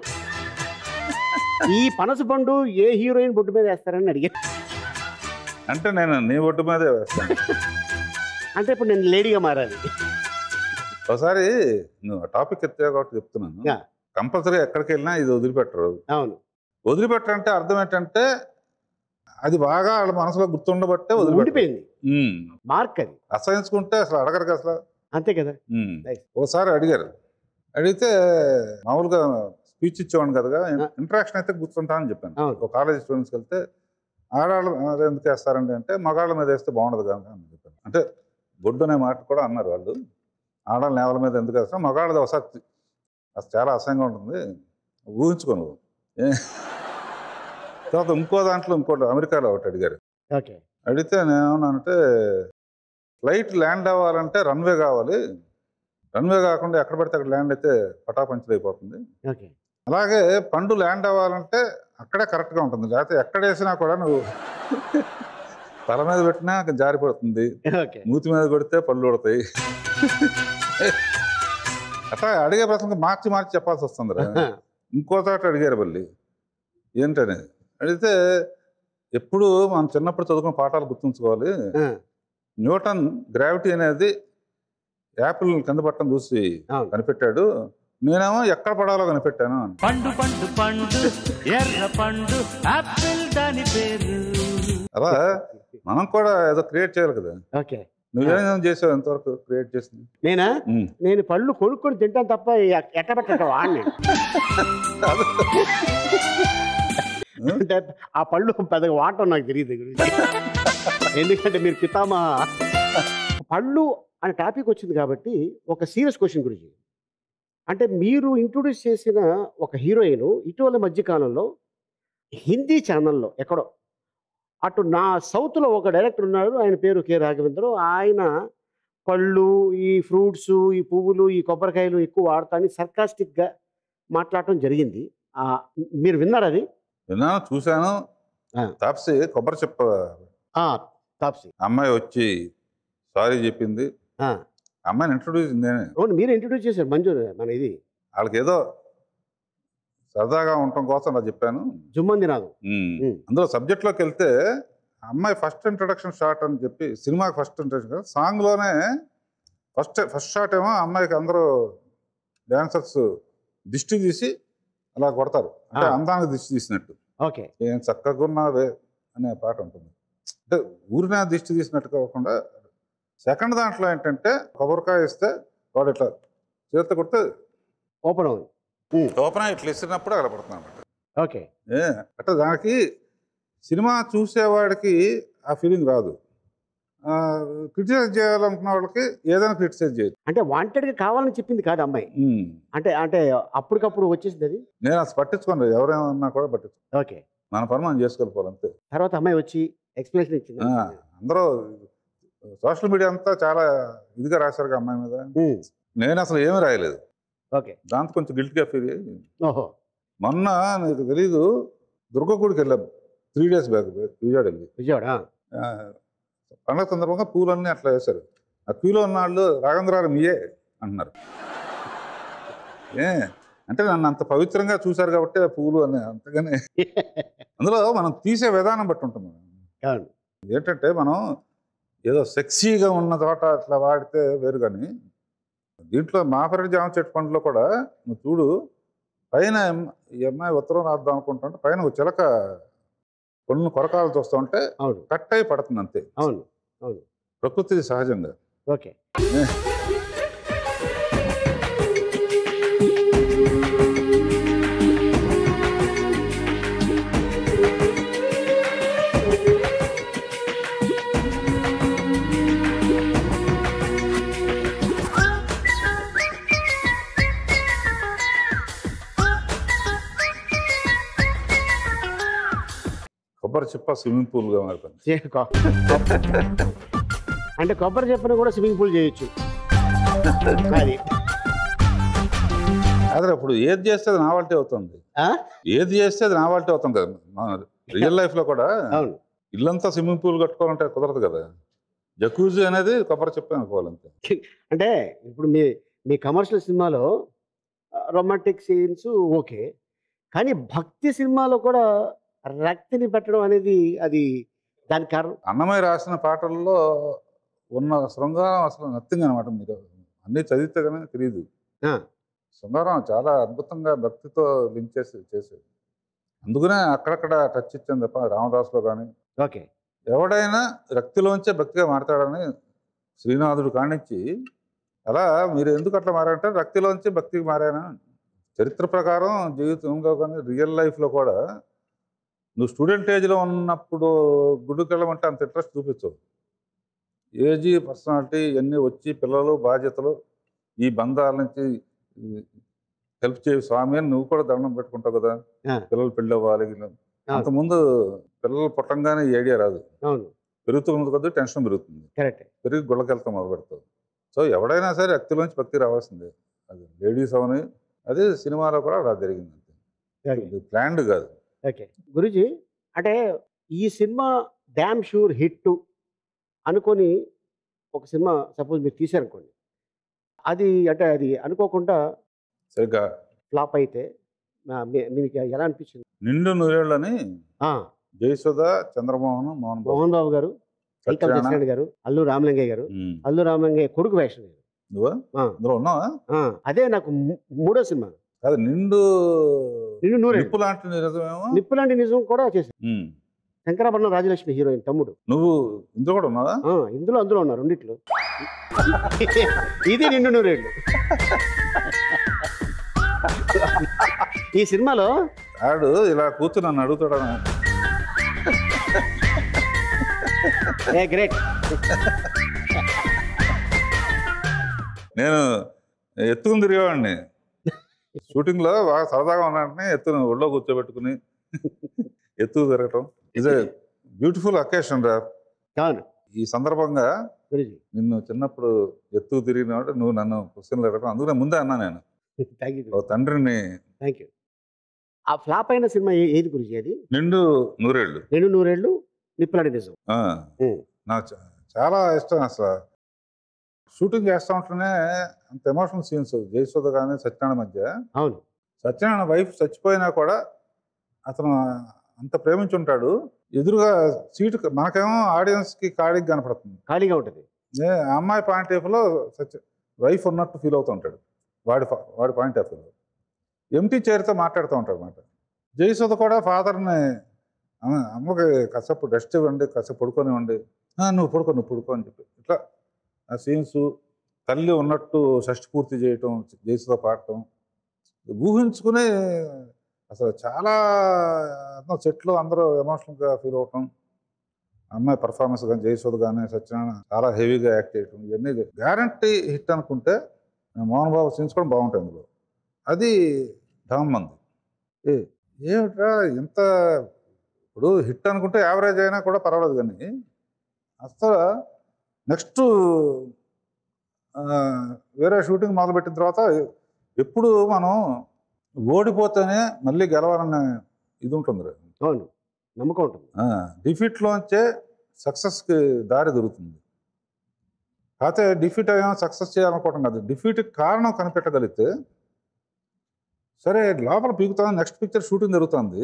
ఈ పనస పండు ఏ హీరోయిన్ బొడ్డు మీద వేస్తారని అడిగా
అంటే నేను నీ ఒట్టు మీదే వేస్తాను
అంటే ఇప్పుడు నేను లేడీగా మారాలి
ఒకసారి నువ్వు టాపిక్ ఎత్తే కాబట్టి చెప్తున్నాను
యా.
కంపల్సరీ ఎక్కడికి వెళ్ళినా ఇది వదిలిపెట్టరు
అవును
వదిలిపెట్టరంటే అర్థం ఏంటంటే అది బాగా వాళ్ళ మనసులో గుర్తుండబట్టే వదిలిపెట్టరు
ఉండిపోయింది
ఉమ్.
మార్క్ అది
అసహించుకుంటే అసలు అడగరు కదా అసలు
అంతే కదా
ఉమ్.
Nice.
ఒకసారి అడిగారు అడిగితే మామూలుగా స్పీచ్ ఇచ్చేవాడిని కదా
ఆ.
ఇంట్రాక్షన్ అయితే కూర్చుంటానని చెప్పాను
అవును.
ఒక కాలేజ్ స్టూడెంట్స్కి వెళ్తే ఆడవాళ్ళు మీద ఎందుకు వేస్తారండి అంటే మగాళ్ళ మీద వేస్తే బాగుండదు కదా అని చెప్పాను అంటే బొడ్డు అనే మాట కూడా అన్నారు వాళ్ళు ఆడవాళ్ళ నేవల మీద ఎందుకు వేస్తాం మగాళ్ళది ఒకసారి తి- అసలు చాలా అసహ్యంగా ఉంటుంది ఊహించుకో నువ్వు ఏ? తర్వాత ఇంకో దాంట్లో ఇంకోటి అమెరికాలో ఒకటి అడిగారు
ఓకే
అడిగితే నేనేమన్నానంటే ఫ్లైట్ ల్యాండ్ అవ్వాలంటే రన్వే కావాలి రన్వే కాకుండా ఎక్కడ పడితే అక్కడ ల్యాండ్ అయితే పటాపంచలు అయిపోతుంది
ఓకే
అలాగే పండు ల్యాండ్ అవ్వాలంటే అక్కడే కరెక్ట్గా ఉంటుంది లేకపోతే ఎక్కడ వేసినా కూడా నువ్వు తల మీద పెట్టినా జారిపడుతుంది
ఓకే
మూతి మీద కొడితే పళ్ళు ఉడతాయి అట్లా అడిగే ప్రశ్నకు మార్చి మార్చి చెప్పాల్సి వస్తుంది రా ఇంకో చోట అడిగారు మళ్ళీ ఏంటనేది అడిగితే ఎప్పుడు మనం చిన్నప్పుడు చదువుకున్న పాఠాలు గుర్తుంచుకోవాలి న్యూటన్ గ్రావిటీ అనేది యాపిల్ కింద పట్టడం చూసి
అవును
కనిపెట్టాడు నేనేమో ఎక్కడ పడాలో కనిపెట్టాను అని
పండు పండు పండు ఎర్ర పండు ఆపిల్ దాని పేరు
అలా మనం కూడా ఏదో క్రియేట్ చేయాలి కదా
ఓకే
నువ్వేం చేసావు ఎంతవరకు క్రియేట్ చేసింది
నేనా
ఉమ్.
నేను పళ్ళు కొనుక్కొని తింటాను తప్ప ఎ- ఎట్ట పెట్ట వాడిని అంటే ఆ పళ్ళు పెద్దగా వాడటం నాకు తెలియదు గురించి ఎందుకంటే మీరు పితామా పళ్ళు అనే టాపిక్ వచ్చింది కాబట్టి ఒక సీరియస్ క్వశ్చన్ గురించి అంటే మీరు ఇంట్రొడ్యూస్ చేసిన ఒక హీరోయిన్ ఇటీవల మధ్యకాలంలో హిందీ ఛానల్లో ఎక్కడో అటు నా సౌత్లో ఒక డైరెక్టర్ ఉన్నారు ఆయన పేరు కె రాఘవేంద్ర ఆయన పళ్ళు ఈ ఫ్రూట్స్ ఈ పువ్వులు ఈ కొబ్బరికాయలు ఎక్కువ వాడతాని సర్కాస్టిక్గా మాట్లాడటం జరిగింది ఆ, మీరు విన్నారు అది
విన్నాను చూశాను
ఆ.
తాప్సి కొబ్బరి చెప్ప
ఆ, తాప్సీ
అమ్మాయి వచ్చి సారీ చెప్పింది
ఆ,
అమ్మాయిని ఇంట్రొడ్యూస్ నేనే
అవును మీరు ఇంట్రొడ్యూస్ చేశారు మంజు మన ఇది
వాళ్ళకి ఏదో సరదాగా ఉండటం కోసం అలా చెప్పాను
జుమ్మంది నాదు
ఉమ్.
ఉమ్.
అందులో సబ్జెక్ట్లోకి వెళ్తే అమ్మాయి ఫస్ట్ ఇంట్రొడక్షన్ షాట్ అని చెప్పి సినిమాకి ఫస్ట్ ఇంట్రొడక్షన్ సాంగ్లోనే ఫస్ట్ ఫస్ట్ షాట్ ఏమో అమ్మాయికి అందరూ డాన్సర్స్ దిష్టి తీసి అలా కొడతారు అంటే
ఆ.
అందానికి దిష్టి తీసినట్టు
ఓకే
ఏం చక్కగా ఉన్నావే అనే పాట ఉంటుంది అంటే ఊరిన దిష్టి తీసినట్టు కాకుండా సెకండ్ దాంట్లో ఏంటంటే కొబ్బరికాయ ఇస్తే వాడు ఇట్లా చేత కొడితే
ఓపెన్ అవుతుంది
ఓపెన్ ఇట్లా ఇస్తున్నప్పుడు అలా పడుతున్నాను అనమాట
ఓకే
ఏ అంటే దానికి సినిమా చూసేవాడికి ఆ ఫీలింగ్ రాదు క్రిటిసైజ్ చేయాలనుకున్న వాళ్ళకి ఏదైనా క్రిటిసైజ్ చేయొచ్చు
అంటే వాంటెడ్గా కావాలని చెప్పింది కాదు అమ్మాయి
ఉమ్.
అంటే అంటే అప్పటికప్పుడు వచ్చేసింది అది
నేను అసలు పట్టించుకోను ఎవరేమన్నా కూడా పట్టించుకో
ఓకే
మన పని మనం చేసుకోవాలి అంతే
తర్వాత అమ్మాయి వచ్చి ఎక్స్ప్లెనేషన్ ఇచ్చింది
ఆ, అందరూ సోషల్ మీడియా అంతా చాలా ఇదిగా రాశారు కదా అమ్మాయి మీద
ఉమ్,
నేను అసలు ఏమీ రాయలేదు
ఓకే
దాంతో కొంచెం గిల్ట్గా ఫీల్ అయ్యి
ఓహో
మొన్న నీకు తెలీదు దుర్గగుడికి వెళ్ళాం త్రీ డేస్ బ్యాక్ విజయవాడ వెళ్ళి
విజయవాడ ఆ,
ఆ, పండగ సందర్భంగా పూలన్నీ అట్లా వేశారు ఆ క్యూలో ఉన్న వాళ్ళు రాఘవేంద్రరావు మీయే అంటున్నారు ఏ అంటే నన్ను అంత పవిత్రంగా చూశారు కాబట్టి ఆ పూలు అని అంతగానే అందులో మనం తీసే విధానం బట్టి ఉంటుంది
అవును
ఏంటంటే మనం ఏదో సెక్సీగా ఉన్న చోట అట్లా వాడితే వేరు కానీ దీంట్లో మాఫరెడ్ జామ చెట్టు పండులో కూడా నువ్వు చూడు పైన ఎమ్- ఈ అమ్మాయి ఉత్తరం రాద్దాం అనుకుంటుంటే పైన ఒక చిలక కొన్ని కొరకాలు చూస్తూ ఉంటే
అవును
కట్ అయి పడుతుంది అంతే
అవును అవును
ప్రకృతి సహజంగా
ఓకే
కొబ్బరి చిప్ప స్విమ్మింగ్ పూల్గా మారిపోయింది
చే- కొ- అంటే కొబ్బరి చెప్పిన కూడా స్విమ్మింగ్ పూల్ చేయొచ్చు అది
అదే ఇప్పుడు ఏది చేస్తే అది నావాల్టీ అవుతుంది
ఆ?
ఏది చేస్తే అది నావాల్టీ అవుతుంది కదా మన రియల్ లైఫ్లో కూడా
అవును
ఇల్లంతా స్విమ్మింగ్ పూల్ కట్టుకోవాలంటే కుదరదు కదా జకూజీ అనేది కొబ్బరి చెప్పి అనుకోవాలంతే
అంటే ఇప్పుడు మీ మీ కమర్షియల్ సినిమాలో రొమాంటిక్ సీన్స్ ఓకే కానీ భక్తి సినిమాలో కూడా రక్తిని పెట్టడం అనేది అది దానికి కారణం
అన్నమయ్య రాసిన పాటల్లో ఉన్న శృంగారం అసలు నథింగ్ అనమాట మీరు అన్నీ చదివితే కానీ తెలియదు
ఆ.
శృంగారం చాలా అద్భుతంగా భక్తితో లింక్ చేసి చేసేది అందుకనే అక్కడక్కడ టచ్ ఇచ్చాను తప్ప రామదాస్లో కానీ
ఓకే
ఎవడైనా రక్తిలోంచే భక్తిగా మారతాడని శ్రీనాథుడు కానించి అలా మీరు ఎందుకు అట్లా మారారంటే రక్తిలోంచి భక్తికి మారానా చరిత్ర ప్రకారం జీవితంలో కానీ రియల్ లైఫ్లో కూడా నువ్వు స్టూడెంట్ ఏజ్లో ఉన్నప్పుడు గుడికి వెళ్ళమంటే అంత ఇంట్రెస్ట్ చూపించవు ఏజీ పర్సనాలిటీ ఇవన్నీ వచ్చి పిల్లలు బాధ్యతలు ఈ బంధాల నుంచి హెల్ప్ చేయ స్వామి అని నువ్వు కూడా దండం పెట్టుకుంటావు కదా
ఆ.
పిల్లలు పెళ్ళి అవ్వాలి వీళ్ళు. అంతకుముందు పిల్లలు పుట్టంగానే ఈ ఐడియా రాదు
అవును
పెరుగుతున్నది కొద్దీ టెన్షన్ పెరుగుతుంది
కరెక్ట్
పెరిగి గుళ్ళకెళ్తాం మొదలు పెడతావు సో ఎవడైనా సరే వ్యక్తిలోంచి భక్తి రావాల్సిందే అది లేడీస్ అవని అదే సినిమాలో కూడా అలా జరిగింది ఇది ప్లాన్డ్ కాదు
ఓకే గురుజీ అంటే ఈ సినిమా డ్యామ్ షూర్ హిట్ అనుకొని ఒక సినిమా సపోజ్ మీరు తీశారనుకోండి అది అంటే అది అనుకోకుండా
సరిగ్గా
ఫ్లాప్ అయితే ఆ, మీ- మీకు ఎలా అనిపించింది
నిండు నూరేళ్ళని
ఆ,
జయసుధ చంద్రమోహన్ మోహన్ బాబు
మోహన్ బాబు గారు సైకల్
సత్యనారాయణ.
సత్యనారాయణ గారు అల్లు రామలింగయ్య గారు
ఉమ్.
అల్లు రామలింగయ్య కొడుకు వేషం వేశారు.
నువ్వా
ఆ,
అందులో ఉన్నావా
ఆ, అదే నాకు ము- మూడో సినిమా
అది నిండు
నిన్ను నూరే
నిప్పు లాంటి నిజమేమో
నిప్పు లాంటి నిజం కూడా చేశారు
ఉమ్.
శంకరాభరణం రాజలక్ష్మి హీరోయిన్ తమ్ముడు
నువ్వు ఇందులో కూడా ఉన్నావా
ఆ, ఇందులో అందులో ఉన్నారు రెండిట్లో ఇది నిండు నూరేళ్ళు ఈ సినిమాలో
ఆడు ఇలా కూర్చుని నన్ను అడుగుతాడని
ఏ గ్రేట్
నేను ఎత్తుకుని తిరిగేవాడిని షూటింగ్లో బాగా సరదాగా ఉన్నాడంటే ఎత్తును ఒళ్ళో కూర్చోబెట్టుకుని ఎత్తుకు తిరగటం ఇదే బ్యూటిఫుల్ అకేషన్ రా
అవును
ఈ సందర్భంగా
గురుజీ
నిన్ను చిన్నప్పుడు ఎత్తుకు తిరిగినాడు నువ్వు నన్ను క్వశ్చన్లు అడగడం అందుకనే ముందే అన్నా నేను
థ్యాంక్ యూ
ఓ తండ్రిని
థ్యాంక్ యూ ఆ ఫ్లాప్ అయిన సినిమా ఏ- ఏది గురుజీ అది
నిండు నూరేళ్ళు
రెండు నూరేళ్ళు నిప్పులాడి నిజం
ఆ,
ఉమ్.
నాకు చా- చాలా ఇష్టం అసలు షూటింగ్ చేస్తూ ఉంటేనే అంత ఎమోషనల్ సీన్స్ జయసుధ కానీ సత్యనారాయణ మధ్య
అవును
సత్యనారాయణ వైఫ్ చచ్చిపోయినా కూడా అతను అంత ప్రేమించుంటాడు ఎదురుగా సీటు మనకేమో ఆడియన్స్కి ఖాళీకి కనపడుతుంది
ఖాళీగా ఉంటుంది
ఏ ఆ అమ్మాయి పాయింట్ ఆఫ్ వ్యూలో సత్య వైఫ్ ఉన్నట్టు ఫీల్ అవుతూ ఉంటాడు వాడి ఫా- వాడి పాయింట్ ఆఫ్ వ్యూలో ఎంటీ చైర్తో మాట్లాడుతూ ఉంటాడు అనమాట జయసుధ కూడా ఫాదర్ని అమ్మకి కాసేపు రెస్ట్ ఇవ్వండి కాసేపు పడుకోనివ్వండి "ఆ, నువ్వు పడుకో నువ్వు పడుకో అని చెప్పి ఇట్లా ఆ సీన్స్ తల్లి ఉన్నట్టు షష్టి పూర్తి చేయటం జయసుధ పాడటం ఊహించుకుని అసలు చాలా సెట్లో అందరూ ఎమోషనల్గా ఫీల్ అవటం అమ్మాయి పర్ఫార్మెన్స్ కానీ జయసుధ కానీ సత్యనారాయణ చాలా హెవీగా యాక్ట్ చేయటం ఇవన్నీ గ్యారంటీ హిట్ అనుకుంటే మోహన్ బాబు సీన్స్ కూడా బాగుంటాయి అందులో అది ఢమ్మంది
ఏ.
ఏమిట్రా ఇంత ఇప్పుడు హిట్ అనుకుంటే యావరేజ్ అయినా కూడా పర్వాలేదు కానీ అసలు నెక్స్ట్ వేరే షూటింగ్ మొదలుపెట్టిన తర్వాత ఎప్పుడు మనం ఓడిపోతేనే మళ్ళీ గెలవాలనే ఇది ఉంటుంది
అవును నమ్మకం ఉంటుంది
డిఫీట్లోంచే సక్సెస్కి దారి దొరుకుతుంది కాకపోతే డిఫీట్ అయ్యాం సక్సెస్ చేయాలనుకోవటం కాదు డిఫీట్కి కారణం కనిపెట్టగలిగితే సరే లోపల పీకుతాం నెక్స్ట్ పిక్చర్ షూటింగ్ జరుగుతుంది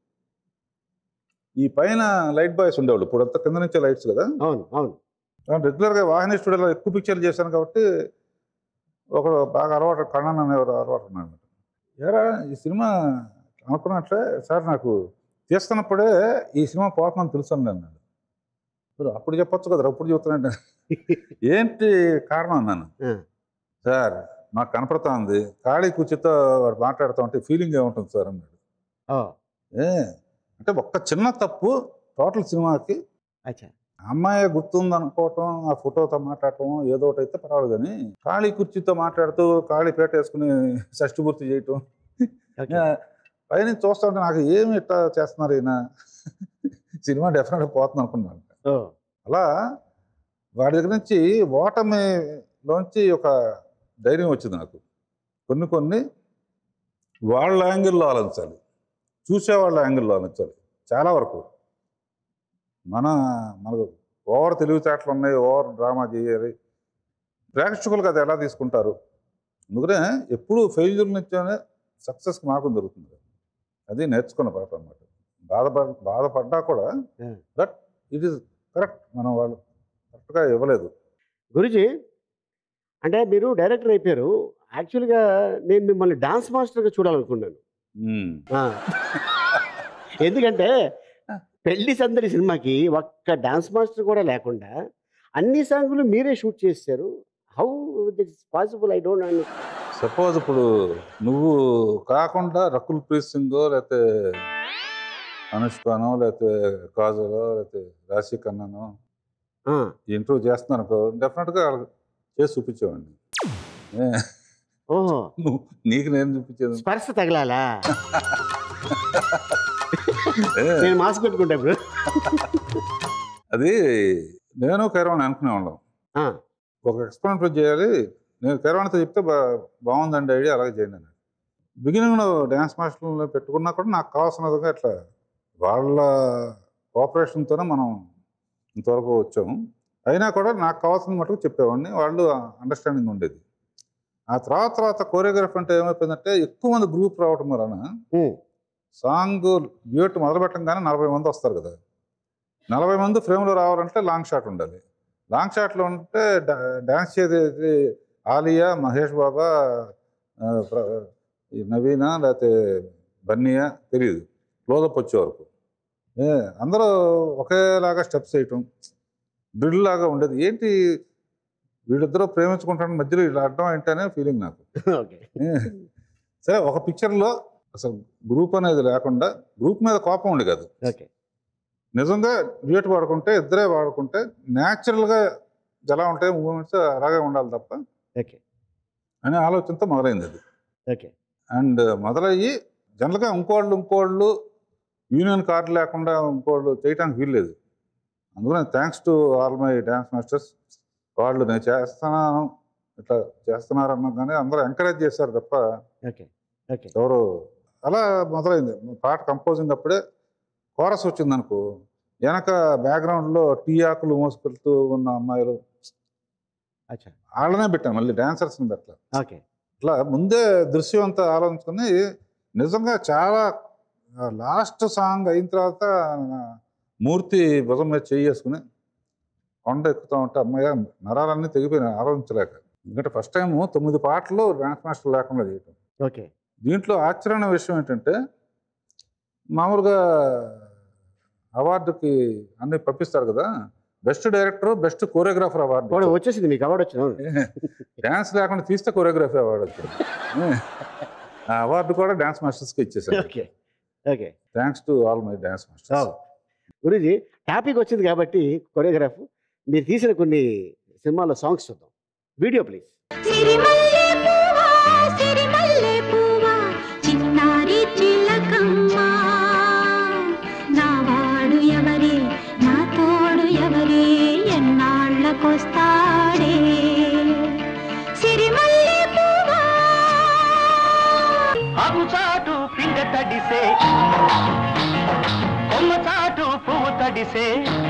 ఈ పైన లైట్ బాయ్స్ ఉండేవాళ్ళు ఇప్పుడు అంతా కింద నుంచే లైట్స్ కదా
అవును అవును
రెగ్యులర్గా వాహిని స్టూడియోలో ఎక్కువ పిక్చర్లు చేశాను కాబట్టి ఒకడు బాగా అలవాటు కണ്ണన్ అనేవారు అలవాటు ఉన్నాడు ఏరా ఈ సినిమా అనుకున్నట్లే సార్ నాకు తీస్తున్నప్పుడే ఈ సినిమా పోతుందని తెలుసు అన్నాడు మరి అప్పుడు చెప్పొచ్చు కదా అప్పుడు చెబుతున్నాడు ఏంటి కారణం అన్నాను
ఆ.
సార్ నాకు కనపడతా ఉంది ఖాళీ కూర్చుతో వాడు మాట్లాడుతూ ఉంటే ఫీలింగ్ ఏముంటుంది సార్ అన్నాడు
ఓ
ఏ అంటే ఒక్క చిన్న తప్పు టోటల్ సినిమాకి
అచ్చా
అమ్మాయి గుర్తుంది అనుకోవటం ఆ ఫోటోతో మాట్లాడటం ఏదో ఒకటి అయితే పర్వాలేదు కానీ ఖాళీ కుర్చీతో మాట్లాడుతూ ఖాళీ పేట వేసుకుని షష్టి పూర్తి చేయటం
ఓకే.
ఆ, పైనుంచి చూస్తూ ఉంటే నాకు ఏమి ఇట్లా చేస్తున్నారు ఈయన సినిమా డెఫినెట్గా పోతుంది అనుకున్నాను
ఓ
అలా వాడి దగ్గర నుంచి ఓటమిలోంచి ఒక ధైర్యం వచ్చింది నాకు కొన్ని కొన్ని వాళ్ళ యాంగిల్లో ఆలోచించాలి చూసేవాళ్ళ యాంగిల్లో ఆలోచించాలి చాలా వరకు మన మనకు ఓవర్ తెలివితేటలు ఉన్నాయి ఓవర్ డ్రామా చేయాలి ప్రేక్షకులకు అది ఎలా తీసుకుంటారు అందుకనే ఎప్పుడు ఫెయిల్యూర్ నుంచోనే సక్సెస్కి మార్గం దొరుకుతుంది అది నేర్చుకున్న పాట అనమాట బాధపడ బాధపడ్డా కూడా
Yeah.
But it is correct మనం వాళ్ళు కరెక్ట్గా ఇవ్వలేదు
గురుజీ అంటే మీరు డైరెక్టర్ అయిపోయారు యాక్చువల్గా నేను మిమ్మల్ని డాన్స్ మాస్టర్గా చూడాలనుకున్నాను
మ్మ్.
ఆ. ఎందుకంటే పెళ్లి సందడి సినిమాకి ఒక్క డాన్స్ మాస్టర్ కూడా లేకుండా అన్ని సాంగులు మీరే షూట్ చేశారు how that's possible I don't and
suppose ఇప్పుడు నువ్వు కాకుండా రకుల్ ప్రీత్ సింగో లేకపోతే అనుష్కానో లేకపోతే కాజలో లేకపోతే రాశి ఖన్నానో ఈ ఇంటర్వ్యూ చేస్తున్నాను అనుకో డెఫినెట్గా వాళ్ళకి చేసి చూపించేవాడిని ఏ,
ఓహో
నువ్వు నీకు నేను చూపించేది
స్పర్శ తగలాలా
ఏ,
నేను మాస్క్ పెట్టుకుంటా ఇప్పుడు
అది నేను కైరవాణి అనుకునేవాళ్ళం
ఆ,
ఒక ఎక్స్పెరిమెంట్ చేయాలి నేను కైరవాణితో చెప్తే బా బాగుందండి ఐడియా అలాగే చేయండి అని బిగినింగ్లో డ్యాన్స్ మాస్టర్లు పెట్టుకున్నా కూడా నాకు కావాల్సిన విధంగా ఇట్లా వాళ్ళ కోఆపరేషన్తోనే మనం ఇంతవరకు వచ్చాము అయినా కూడా నాకు కావాల్సిన మటుకు చెప్పేవాడిని వాళ్ళు అండర్స్టాండింగ్ ఉండేది ఆ తర్వాత తర్వాత కోరియోగ్రఫీ అంటే ఏమైపోయిందంటే ఎక్కువ మంది గ్రూప్ రావటం వలన
ఉమ్,
సాంగ్ డ్యూట్ మొదలు పెట్టంగానే నలభై మంది వస్తారు కదా నలభై మంది ఫ్రేమ్లో రావాలంటే లాంగ్ షాట్ ఉండాలి లాంగ్ షాట్లో ఉంటే డా- డాన్స్ చేసేది ఆలియా మహేష్ బాబా ఆ, ప్ర- ఈ నవీన లేకపోతే బన్నీయా తెలియదు క్లోజప్ వచ్చే వరకు ఏ, అందరూ ఒకేలాగా స్టెప్స్ వేయటం డ్రిల్ లాగా ఉండేది ఏంటి వీళ్ళిద్దరూ ప్రేమించుకుంటాను మధ్యలో ఇలా అడ్డం ఏంటనే ఫీలింగ్ నాకు
ఓకే
ఏ, సరే ఒక పిక్చర్లో అసలు గ్రూప్ అనేది లేకుండా గ్రూప్ మీద కోపం ఉండి కాదు
ఓకే
నిజంగా డ్యూయట్ వాడుకుంటే ఇద్దరే వాడుకుంటే న్యాచురల్గా ఎలా ఉంటాయి మూమెంట్స్ అలాగే ఉండాలి తప్ప
ఓకే
అనే ఆలోచనతో మొదలైంది అది
ఓకే
అండ్ మొదలయ్యి జనరల్గా ఇంకోళ్ళు ఇంకోళ్ళు యూనియన్ కార్డు లేకుండా ఇంకోళ్ళు చేయడానికి వీల్లేదు అందుకని thanks to all my dance masters వాళ్ళు నేను చేస్తున్నాను ఇట్లా చేస్తున్నారు అన్నగానే అందరూ ఎంకరేజ్ చేశారు తప్ప
ఓకే ఓకే
ఎవరు అలా మొదలైంది పాట కంపోజింగ్ అప్పుడే కోరస్ వచ్చింది అనుకో వెనక బ్యాక్గ్రౌండ్లో టీ ఆకులు మోసుకెళ్తూ ఉన్న అమ్మాయిలు
అచ్చా
వాళ్ళనే పెట్టాను మళ్ళీ డాన్సర్స్ని పెట్టాలి
ఓకే
ఇట్లా ముందే దృశ్యం అంతా ఆలోచించుకుని నిజంగా చాలా లాస్ట్ సాంగ్ అయిన తర్వాత మూర్తి భుజం మీద చేసుకుని కొండ ఎక్కుతూ ఉంటే అమ్మాయి నరాలన్నీ తెగిపోయినాయి ఆలోచించలేక ఎందుకంటే ఫస్ట్ టైం తొమ్మిది పాటలు డాన్స్ మాస్టర్ లేకుండా చేయటం
ఓకే
దీంట్లో ఆశ్చర్యమైన విషయం ఏంటంటే మామూలుగా అవార్డుకి అన్ని పంపిస్తారు కదా బెస్ట్ డైరెక్టర్ బెస్ట్ కోరియోగ్రాఫర్
కూడా
అవార్డు
వచ్చేసింది మీకు అవార్డు వచ్చింది అవును.
డ్యాన్స్ లేకుండా తీస్తే కొరియోగ్రఫీ అవార్డు వచ్చింది ఆ అవార్డు కూడా డ్యాన్స్ మాస్టర్స్కి ఇచ్చేసాను
okay okay
thanks to all my dance masters
Guruji topic వచ్చింది కాబట్టి కొరియోగ్రాఫ్ మీరు తీసిన కొన్ని సినిమాలో సాంగ్స్ చూద్దాం వీడియో ప్లీజ్
సిరిమల్లె పువ్వా సిరిమల్లె పువ్వా చిన్నారి చిలకమ్మ నా వాడు ఎవరే నా తోడు ఎవరే ఎన్నాళ్ళకొస్తాడే సిరిమల్లె పువ్వా
ఆకుచాటు పిండ తడిసే కొమ్మ చాటు పువ్వు తడిసే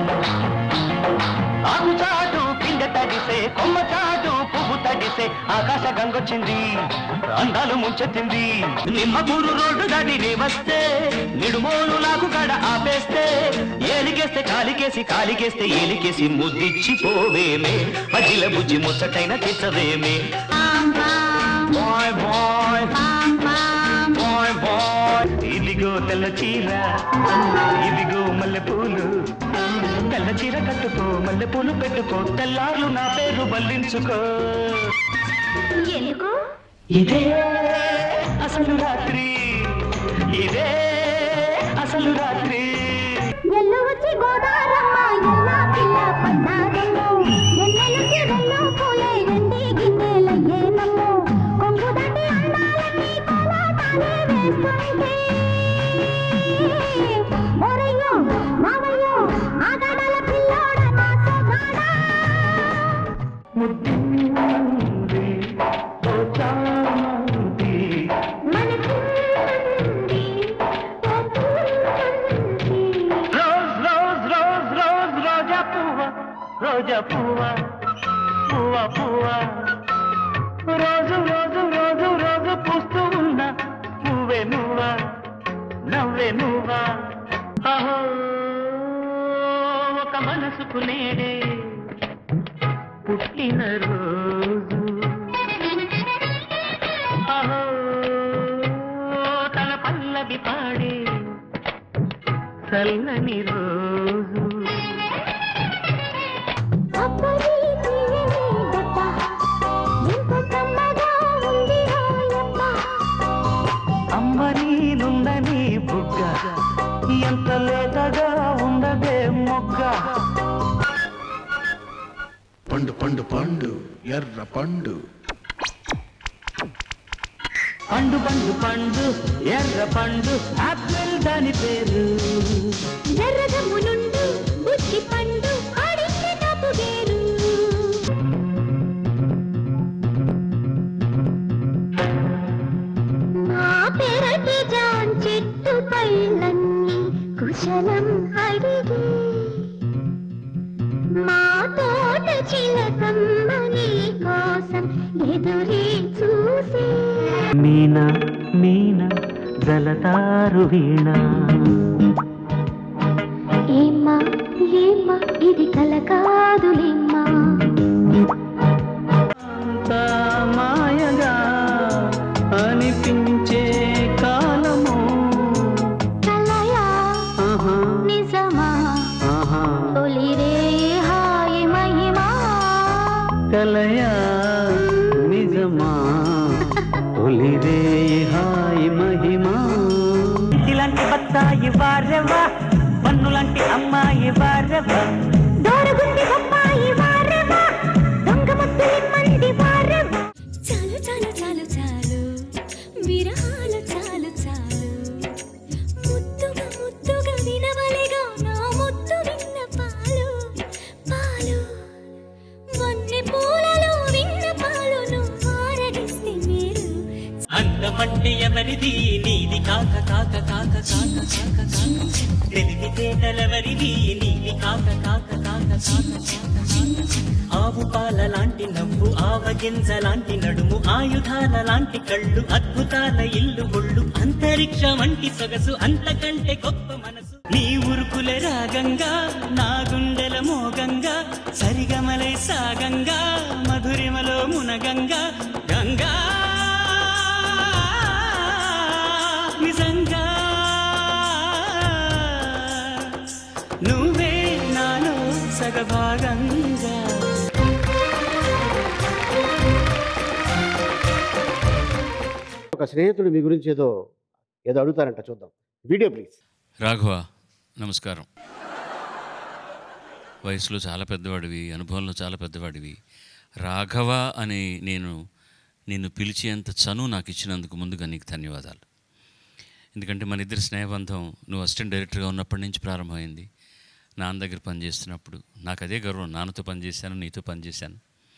ఆకుచాటు పిండ తడిసే కొమ్మ చాటు పువ్వు తడిసే ఆకాశ గంగొచ్చింది అందాలు ముంచెత్తింది నిమ్మకూరు రోడ్డు దాటి వస్తే నిడుమోలు నాకు గడ ఆపేస్తే ఏలికేస్తే కాలికేసి కాలికేస్తే ఏలికేసి ముద్దిచ్చి పోవేమే మధ్యల బుజ్జి ముచ్చటైన తెచ్చవేమే
పాం పాం
బాయ్ బాయ్
పాం పాం
బాయ్ బాయ్ ఇదిగో తెల్ల చీర ఇదిగో మల్లె పూలు తెల్ల చీర కట్టుకో మల్లె పూలు పెట్టుకో తెల్లార్లు నా పేరు బల్లించుకో
ఎందుకు
ఇదే అసలు రాత్రి ఇదే అసలు రాత్రి
ఎల్లు వచ్చి గోదారమ్మ ఎల్లా పిల్ల పన్నాగము ఎన్నెలకి వెళ్ళు పూలే ఎండి గిన్నెలయ్యేనమ్ము కొంగు దాటి అందాలన్నీ కోలాటాలే వేస్తుంటే ఒరయ్యో మావయ్యో ఆగాడాల పిల్లోడ నా సోగాడా
ముద్దుంది ఓ చామంతి
మనకుంది ఓ పూంది
రోజ్ రోజ్ రోజ్ రోజ్ రోజా పువ్వ రోజా పువ్వ పువ్వ పువ్వ రోజు రోజు రోజు రోజు పూస్తూ ఉన్న పువ్వే నువ్వా నవ్వే నువ్వా అహో ఒక మనసుకు నేడే పుట్టిన రోజు అహో తన పల్లవి పాడే చల్లని రోజు
అబ్బరి తీయని దెబ్బ ఎంత కమ్మగా ఉంది రాయప్ప
అంబరీలుందని బుగ్గ ఎంత లేతగా ఉండదే మొగ్గ
పండు పండు పండు ఎర్ర పండు
పండు పండు పండు ఎర్ర పండు ఆపిల్ దాని పేరు
జర్రగమునుండు బుద్ధి పండు ఆడించే నాపు గేరు మా పెరటి జాన్ చెట్టు పళ్ళన్నీ కుశలం అడిగి మా తోట చిలకమ్మ నీ కోసం ఎదురే చూసే
మీనా మీనా జలతారు వీణ
ఏమ్మా ఏమ్మా ఇది కల కాదులేమ్మా
అంత మాయగా అనిపించే కాలము
కలయా
ఆహా
నిజ
కలయా నిజమా తొలిరే హాయి మహిమా ఇలాంటి బత్తాయి వారెవా పన్నులాంటి అమ్మాయి వారెవా
దోరగుండి బొప్పాయి వారెవా దొంగ ముద్దులి మంది వారెవా చాలు చాలు చాలు చాలు విరహాలు చాలు చాలు ముద్దుగా ముద్దుగా వినవలెగా నా ముద్దు విన్న పాలు పాలు వన్నె పూలలో విన్న పాలు నువ్వు ఆరగిస్తే మీరు
అందమంటే ఎవరిది నీది కాక కాక కాక కాక కాక కాక తెలివితేటలెవరిది నీది కాక కాక కాక కాక కాక కాక ఆవు పాల లాంటి నవ్వు ఆవగింజ లాంటి నడుము ఆయుధాల లాంటి కళ్ళు అద్భుతాల ఇల్లు ఒళ్ళు అంతరిక్ష వంటి సొగసు అంతకంటే గొప్ప మనసు నీ ఉరుకుల రాగంగా నా గుండెల మోగంగా సరిగమలై సాగంగా మధురిమలో మునగంగా గంగా నిజంగా నువ్వే నాలో సగభాగంగా
ఒక స్నేహితుడు మీ గురించి ఏదో ఏదో అడుగుతారంట చూద్దాం వీడియో ప్లీజ్
రాఘవ నమస్కారం వయసులో చాలా పెద్దవాడివి అనుభవంలో చాలా పెద్దవాడివి రాఘవ అని నేను నిన్ను పిలిచేంత చనువు నాకు ఇచ్చినందుకు ముందుగా నీకు ధన్యవాదాలు ఎందుకంటే మన ఇద్దరి స్నేహబంధం నువ్వు అసిస్టెంట్ డైరెక్టర్గా ఉన్నప్పటి నుంచి ప్రారంభమైంది నాన్న దగ్గర పనిచేస్తున్నప్పుడు నాకు అదే గర్వం నాన్నతో పనిచేశాను నీతో పనిచేశాను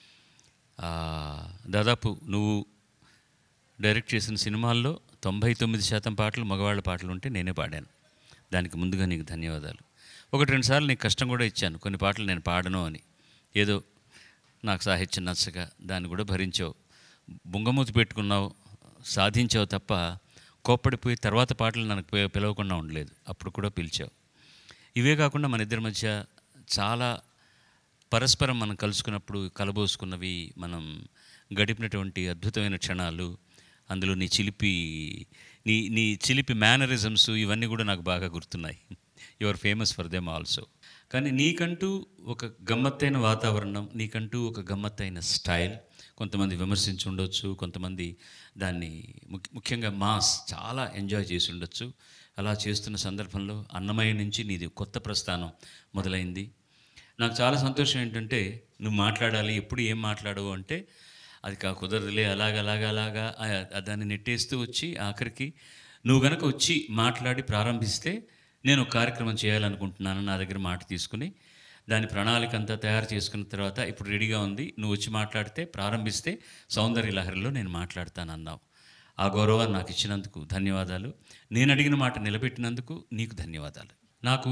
ఆ, దాదాపు నువ్వు డైరెక్ట్ చేసిన సినిమాల్లో తొంభై తొమ్మిది శాతం పాటలు మగవాళ్ళ పాటలు ఉంటే నేనే పాడాను దానికి ముందుగా నీకు ధన్యవాదాలు ఒకటి రెండు సార్లు నీకు కష్టం కూడా ఇచ్చాను కొన్ని పాటలు నేను పాడను అని ఏదో నాకు సాహిత్యం నచ్చక దాన్ని కూడా భరించావు బుంగమూతి పెట్టుకున్నావు సాధించావు తప్ప కోప్పడిపోయి తర్వాత పాటలు నాకు పి- పిలవకుండా ఉండలేదు అప్పుడు కూడా పిలిచావు ఇవే కాకుండా మన ఇద్దరి మధ్య చాలా పరస్పరం మనం కలుసుకున్నప్పుడు కలబోసుకున్నవి మనం గడిపినటువంటి అద్భుతమైన క్షణాలు అందులో నీ చిలిపి నీ నీ చిలిపి మేనరిజమ్స్ ఇవన్నీ కూడా నాకు బాగా గుర్తున్నాయి your famous for them also కానీ నీకంటూ ఒక గమ్మత్తైన వాతావరణం నీకంటూ ఒక గమ్మత్తైన స్టైల్ కొంతమంది విమర్శించి ఉండొచ్చు కొంతమంది దాన్ని ముఖ్య- ముఖ్యంగా మాస్ చాలా ఎంజాయ్ చేసి ఉండొచ్చు అలా చేస్తున్న సందర్భంలో అన్నమయ్య నుంచి నీది కొత్త ప్రస్థానం మొదలైంది నాకు చాలా సంతోషం ఏంటంటే నువ్వు మాట్లాడాలి ఎప్పుడు ఏం మాట్లాడవు అంటే అది కా కుదరదులే అలాగ అలాగ అలాగా ఆ- ఆ దాన్ని నెట్టేస్తూ వచ్చి ఆఖరికి నువ్వు గనక వచ్చి మాట్లాడి ప్రారంభిస్తే నేను ఒక కార్యక్రమం చేయాలనుకుంటున్నాను నా దగ్గర మాట తీసుకుని దాని ప్రణాళిక అంతా తయారు చేసుకున్న తర్వాత ఇప్పుడు రెడీగా ఉంది నువ్వు వచ్చి మాట్లాడితే ప్రారంభిస్తే సౌందర్య లహరిలో నేను మాట్లాడతానన్నావు ఆ గౌరవాన్ని నాకు ఇచ్చినందుకు ధన్యవాదాలు నేను అడిగిన మాట నిలబెట్టినందుకు నీకు ధన్యవాదాలు నాకు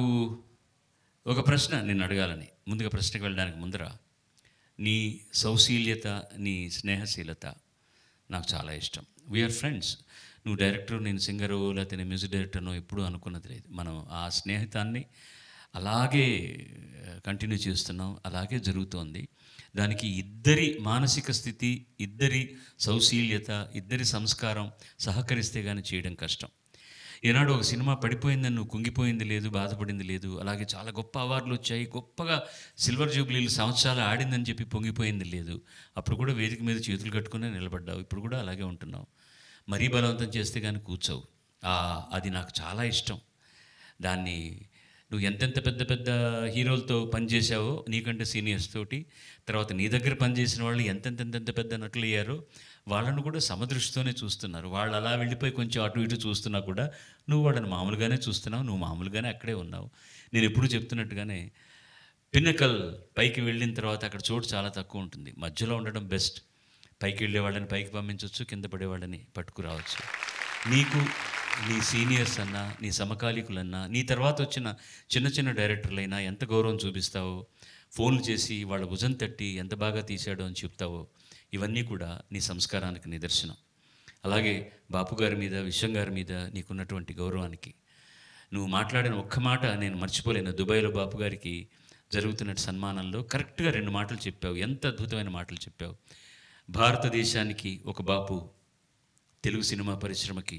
ఒక ప్రశ్న నేను అడగాలని ముందుగా ప్రశ్నకు వెళ్ళడానికి ముందర నీ సౌశీల్యత నీ స్నేహశీలత నాకు చాలా ఇష్టం వీఆర్ ఫ్రెండ్స్ నువ్వు డైరెక్టర్ నేను సింగరు లేకపోతే నేను మ్యూజిక్ డైరెక్టర్నో ఎప్పుడూ అనుకున్నది లేదు మనం ఆ స్నేహితాన్ని అలాగే కంటిన్యూ చేస్తున్నాం అలాగే జరుగుతోంది దానికి ఇద్దరి మానసిక స్థితి ఇద్దరి సౌశీల్యత ఇద్దరి సంస్కారం సహకరిస్తే కానీ చేయడం కష్టం ఈనాడు ఒక సినిమా పడిపోయిందని నువ్వు కుంగిపోయింది లేదు బాధపడింది లేదు అలాగే చాలా గొప్ప అవార్డులు వచ్చాయి గొప్పగా సిల్వర్ జూబ్లీలు సంవత్సరాలు ఆడిందని చెప్పి పొంగిపోయింది లేదు అప్పుడు కూడా వేదిక మీద చేతులు కట్టుకునే నిలబడ్డావు ఇప్పుడు కూడా అలాగే ఉంటున్నావు మరీ బలవంతం చేస్తే కానీ కూర్చోవు ఆ, అది నాకు చాలా ఇష్టం దాన్ని నువ్వు ఎంతెంత పెద్ద పెద్ద హీరోలతో పనిచేసావో నీకంటే సీనియర్స్ తోటి తర్వాత నీ దగ్గర పనిచేసిన వాళ్ళు ఎంతెంతెంత పెద్ద నటులు అయ్యారో వాళ్ళను కూడా సమదృష్టితోనే చూస్తున్నారు వాళ్ళు అలా వెళ్ళిపోయి కొంచెం అటు ఇటు చూస్తున్నా కూడా నువ్వు వాళ్ళని మామూలుగానే చూస్తున్నావు నువ్వు మామూలుగానే అక్కడే ఉన్నావు నేను ఎప్పుడూ చెప్తున్నట్టుగానే పిన్నకల్ పైకి వెళ్ళిన తర్వాత అక్కడ చోటు చాలా తక్కువ ఉంటుంది మధ్యలో ఉండడం బెస్ట్ పైకి వెళ్ళే వాళ్ళని పైకి పంపించవచ్చు కింద పడే వాళ్ళని పట్టుకురావచ్చు నీకు నీ సీనియర్స్ అన్నా నీ సమకాలీకులన్నా నీ తర్వాత వచ్చిన చిన్న చిన్న డైరెక్టర్లైనా ఎంత గౌరవం చూపిస్తావో ఫోన్లు చేసి వాళ్ళ భుజం తట్టి ఎంత బాగా తీశాడో అని చెప్తావో ఇవన్నీ కూడా నీ సంస్కారానికి నిదర్శనం అలాగే బాపు గారి మీద విశ్వం గారి మీద నీకున్నటువంటి గౌరవానికి నువ్వు మాట్లాడిన ఒక్క మాట నేను మర్చిపోలేను దుబాయ్లో బాపు గారికి జరుగుతున్న సన్మానంలో కరెక్ట్గా రెండు మాటలు చెప్పావు ఎంత అద్భుతమైన మాటలు చెప్పావు భారతదేశానికి ఒక బాపు తెలుగు సినిమా పరిశ్రమకి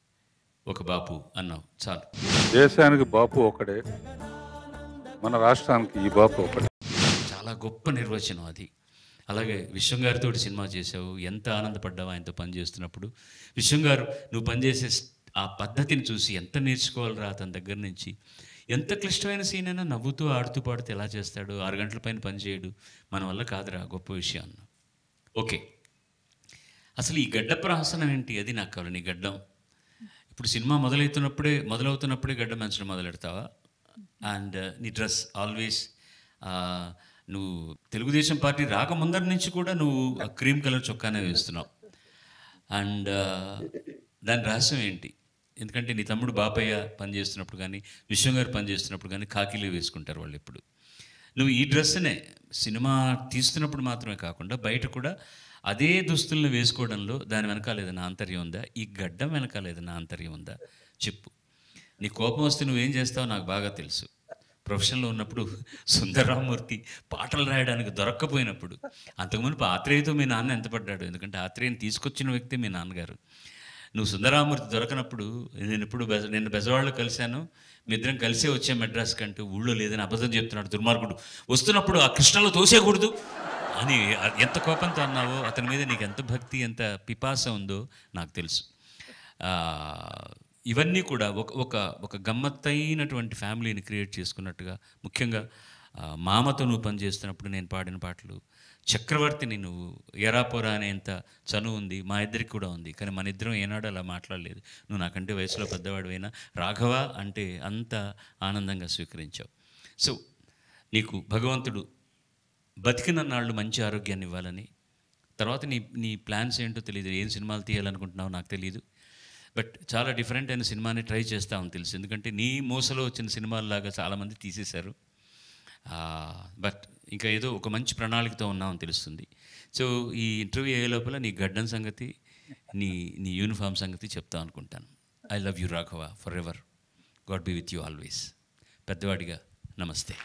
ఒక బాపు అన్నావు చాలు
దేశానికి బాపు ఒకడే మన రాష్ట్రానికి ఈ బాపు ఒకడే
చాలా గొప్ప నిర్వచనం అది అలాగే విశ్వం గారితో సినిమా చేసావు ఎంత ఆనందపడ్డావు ఆయనతో పని చేస్తున్నప్పుడు విశ్వం గారు నువ్వు పనిచేసే స్- ఆ పద్ధతిని చూసి ఎంత నేర్చుకోవాలిరా అతని దగ్గర నుంచి ఎంత క్లిష్టమైన సీన్ అయినా నవ్వుతూ ఆడుతూ పాడుతూ ఎలా చేస్తాడు ఆరు గంటల పైన పని చేయడు మన వల్ల కాదురా గొప్ప విషయం అన్న ఓకే అసలు ఈ గడ్డ ప్రహసనం ఏంటి అది నాకు కావాలి నీ గడ్డం ఇప్పుడు సినిమా మొదలవుతున్నప్పుడే మొదలవుతున్నప్పుడే గడ్డ పెంచడం మొదలెడతావా అండ్ నీ డ్రెస్ ఆల్వేస్ నువ్వు తెలుగుదేశం పార్టీ రాకముందర నుంచి కూడా నువ్వు క్రీమ్ కలర్ చొక్కానే వేస్తున్నావు అండ్ దాని రహస్యం ఏంటి ఎందుకంటే నీ తమ్ముడు బాపయ్య పనిచేస్తున్నప్పుడు కానీ విశ్వం గారు పనిచేస్తున్నప్పుడు కానీ కాకీలు వేసుకుంటారు వాళ్ళు ఇప్పుడు నువ్వు ఈ డ్రెస్నే సినిమా తీస్తున్నప్పుడు మాత్రమే కాకుండా బయట కూడా అదే దుస్తులను వేసుకోవడంలో దాని వెనకాల ఏదైనా ఆంతర్యం ఉందా ఈ గడ్డం వెనకాల ఏదైనా ఆంతర్యం ఉందా చెప్పు నీ కోపం వస్తే నువ్వేం చేస్తావో నాకు బాగా తెలుసు ప్రొఫెషన్లో ఉన్నప్పుడు సుందరరామూర్తి పాటలు రాయడానికి దొరక్కపోయినప్పుడు అంతకుముందు ఆత్రేయతో మీ నాన్న ఎంత పడ్డాడు ఎందుకంటే ఆత్రేయని తీసుకొచ్చిన వ్యక్తి మీ నాన్నగారు నువ్వు సుందరామూర్తి దొరకనప్పుడు నేను ఇప్పుడు బెజ నేను బెజవాడలో కలిశాను మీ ఇద్దరం కలిసే వచ్చే మెడ్రాస్ కంటూ ఊళ్ళో లేదని అబద్ధం చెప్తున్నాడు దుర్మార్గుడు వస్తున్నప్పుడు ఆ కృష్ణలో తోసేయకూడదు అని ఎంత కోపంతో అన్నావో అతని మీద నీకు ఎంత భక్తి ఎంత పిపాస ఉందో నాకు తెలుసు ఆ, ఇవన్నీ కూడా ఒక ఒక ఒక గమ్మత్తైనటువంటి ఫ్యామిలీని క్రియేట్ చేసుకున్నట్టుగా ముఖ్యంగా ఆ, మామతో నువ్వు పనిచేస్తున్నప్పుడు నేను పాడిన పాటలు చక్రవర్తిని నువ్వు ఎరాపోరా అనేంత చనువు ఉంది మా ఇద్దరికి కూడా ఉంది కానీ మన ఇద్దరం ఏనాడు అలా మాట్లాడలేదు నువ్వు నాకంటే వయసులో పెద్దవాడివైనా రాఘవ అంటే అంత ఆనందంగా స్వీకరించావు సో నీకు భగవంతుడు బతికిన నాళ్ళు మంచి ఆరోగ్యాన్ని ఇవ్వాలని తర్వాత నీ నీ ప్లాన్స్ ఏంటో తెలియదు ఏం సినిమాలు తీయాలనుకుంటున్నావో నాకు తెలియదు బట్ చాలా డిఫరెంట్ అయిన సినిమాని ట్రై చేస్తామని తెలుసు ఎందుకంటే నీ మూసలో వచ్చిన సినిమాల్లాగా చాలామంది తీసేశారు బట్ ఇంకా ఏదో ఒక మంచి ప్రణాళికతో ఉన్నామని తెలుస్తుంది సో ఈ ఇంటర్వ్యూ అయ్యే లోపల నీ గడ్డం సంగతి నీ నీ యూనిఫామ్ సంగతి చెప్తాం అనుకుంటాను I love you Raghava forever God be with you always పెద్దవాడిగా నమస్తే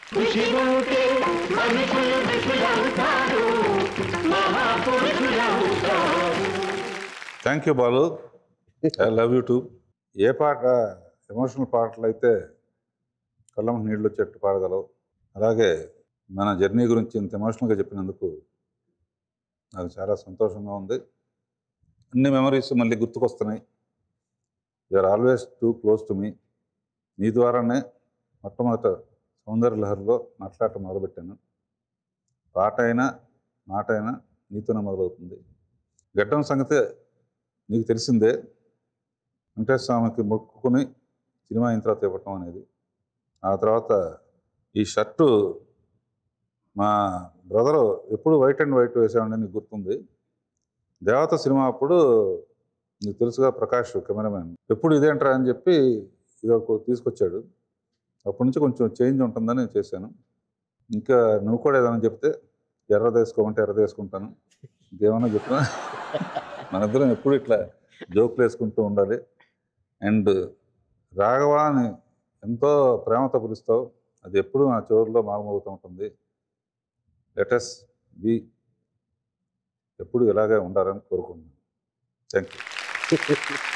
thank you Balu I love you too ఏ పాట ఎమోషనల్ పాటలు అయితే కళ్ళం నీళ్ళు చెట్టు పాడగలవు అలాగే మన జర్నీ గురించి ఇంత ఎమోషనల్గా చెప్పినందుకు నాకు చాలా సంతోషంగా ఉంది అన్ని మెమరీస్ మళ్ళీ గుర్తుకొస్తున్నాయి you are always too close to me నీ ద్వారానే మొట్టమొదట సౌందర్య లహరిలో మాట్లాడటం మొదలుపెట్టాను పాట అయినా మాట అయినా నీతోనే మొదలవుతుంది గడ్డం సంగతి నీకు తెలిసిందే వెంకటేశ్వర స్వామికి మొక్కుకొని సినిమా అయిన తర్వాత ఇవ్వటం అనేది ఆ తర్వాత ఈ షర్టు మా బ్రదరు ఎప్పుడు వైట్ అండ్ వైట్ వేసేవాడిని నీకు గుర్తుంది దేవత సినిమా అప్పుడు నీకు తెలుసుగా ప్రకాష్ కెమెరామ్యాన్ ఎప్పుడు ఇదేంట్రా అని చెప్పి ఇది ఒక తీసుకొచ్చాడు అప్పటి నుంచి కొంచెం చేంజ్ ఉంటుందని చేశాను ఇంకా నువ్వు కూడా ఏదైనా చెప్తే ఎర్రది వేసుకోమంటే ఎర్రది వేసుకుంటాను ఇంకేమన్నా చెప్పినా మనిద్దరం ఎప్పుడు ఇట్లా జోకులు వేసుకుంటూ ఉండాలి అండ్ రాఘవ అని ఎంతో ప్రేమతో పిలుస్తావు అది ఎప్పుడు నా చెవుల్లో మారుమోగుతూ ఉంటుంది లెటస్ బి ఎప్పుడు ఇలాగే ఉండాలని కోరుకుంటున్నాను థ్యాంక్ యూ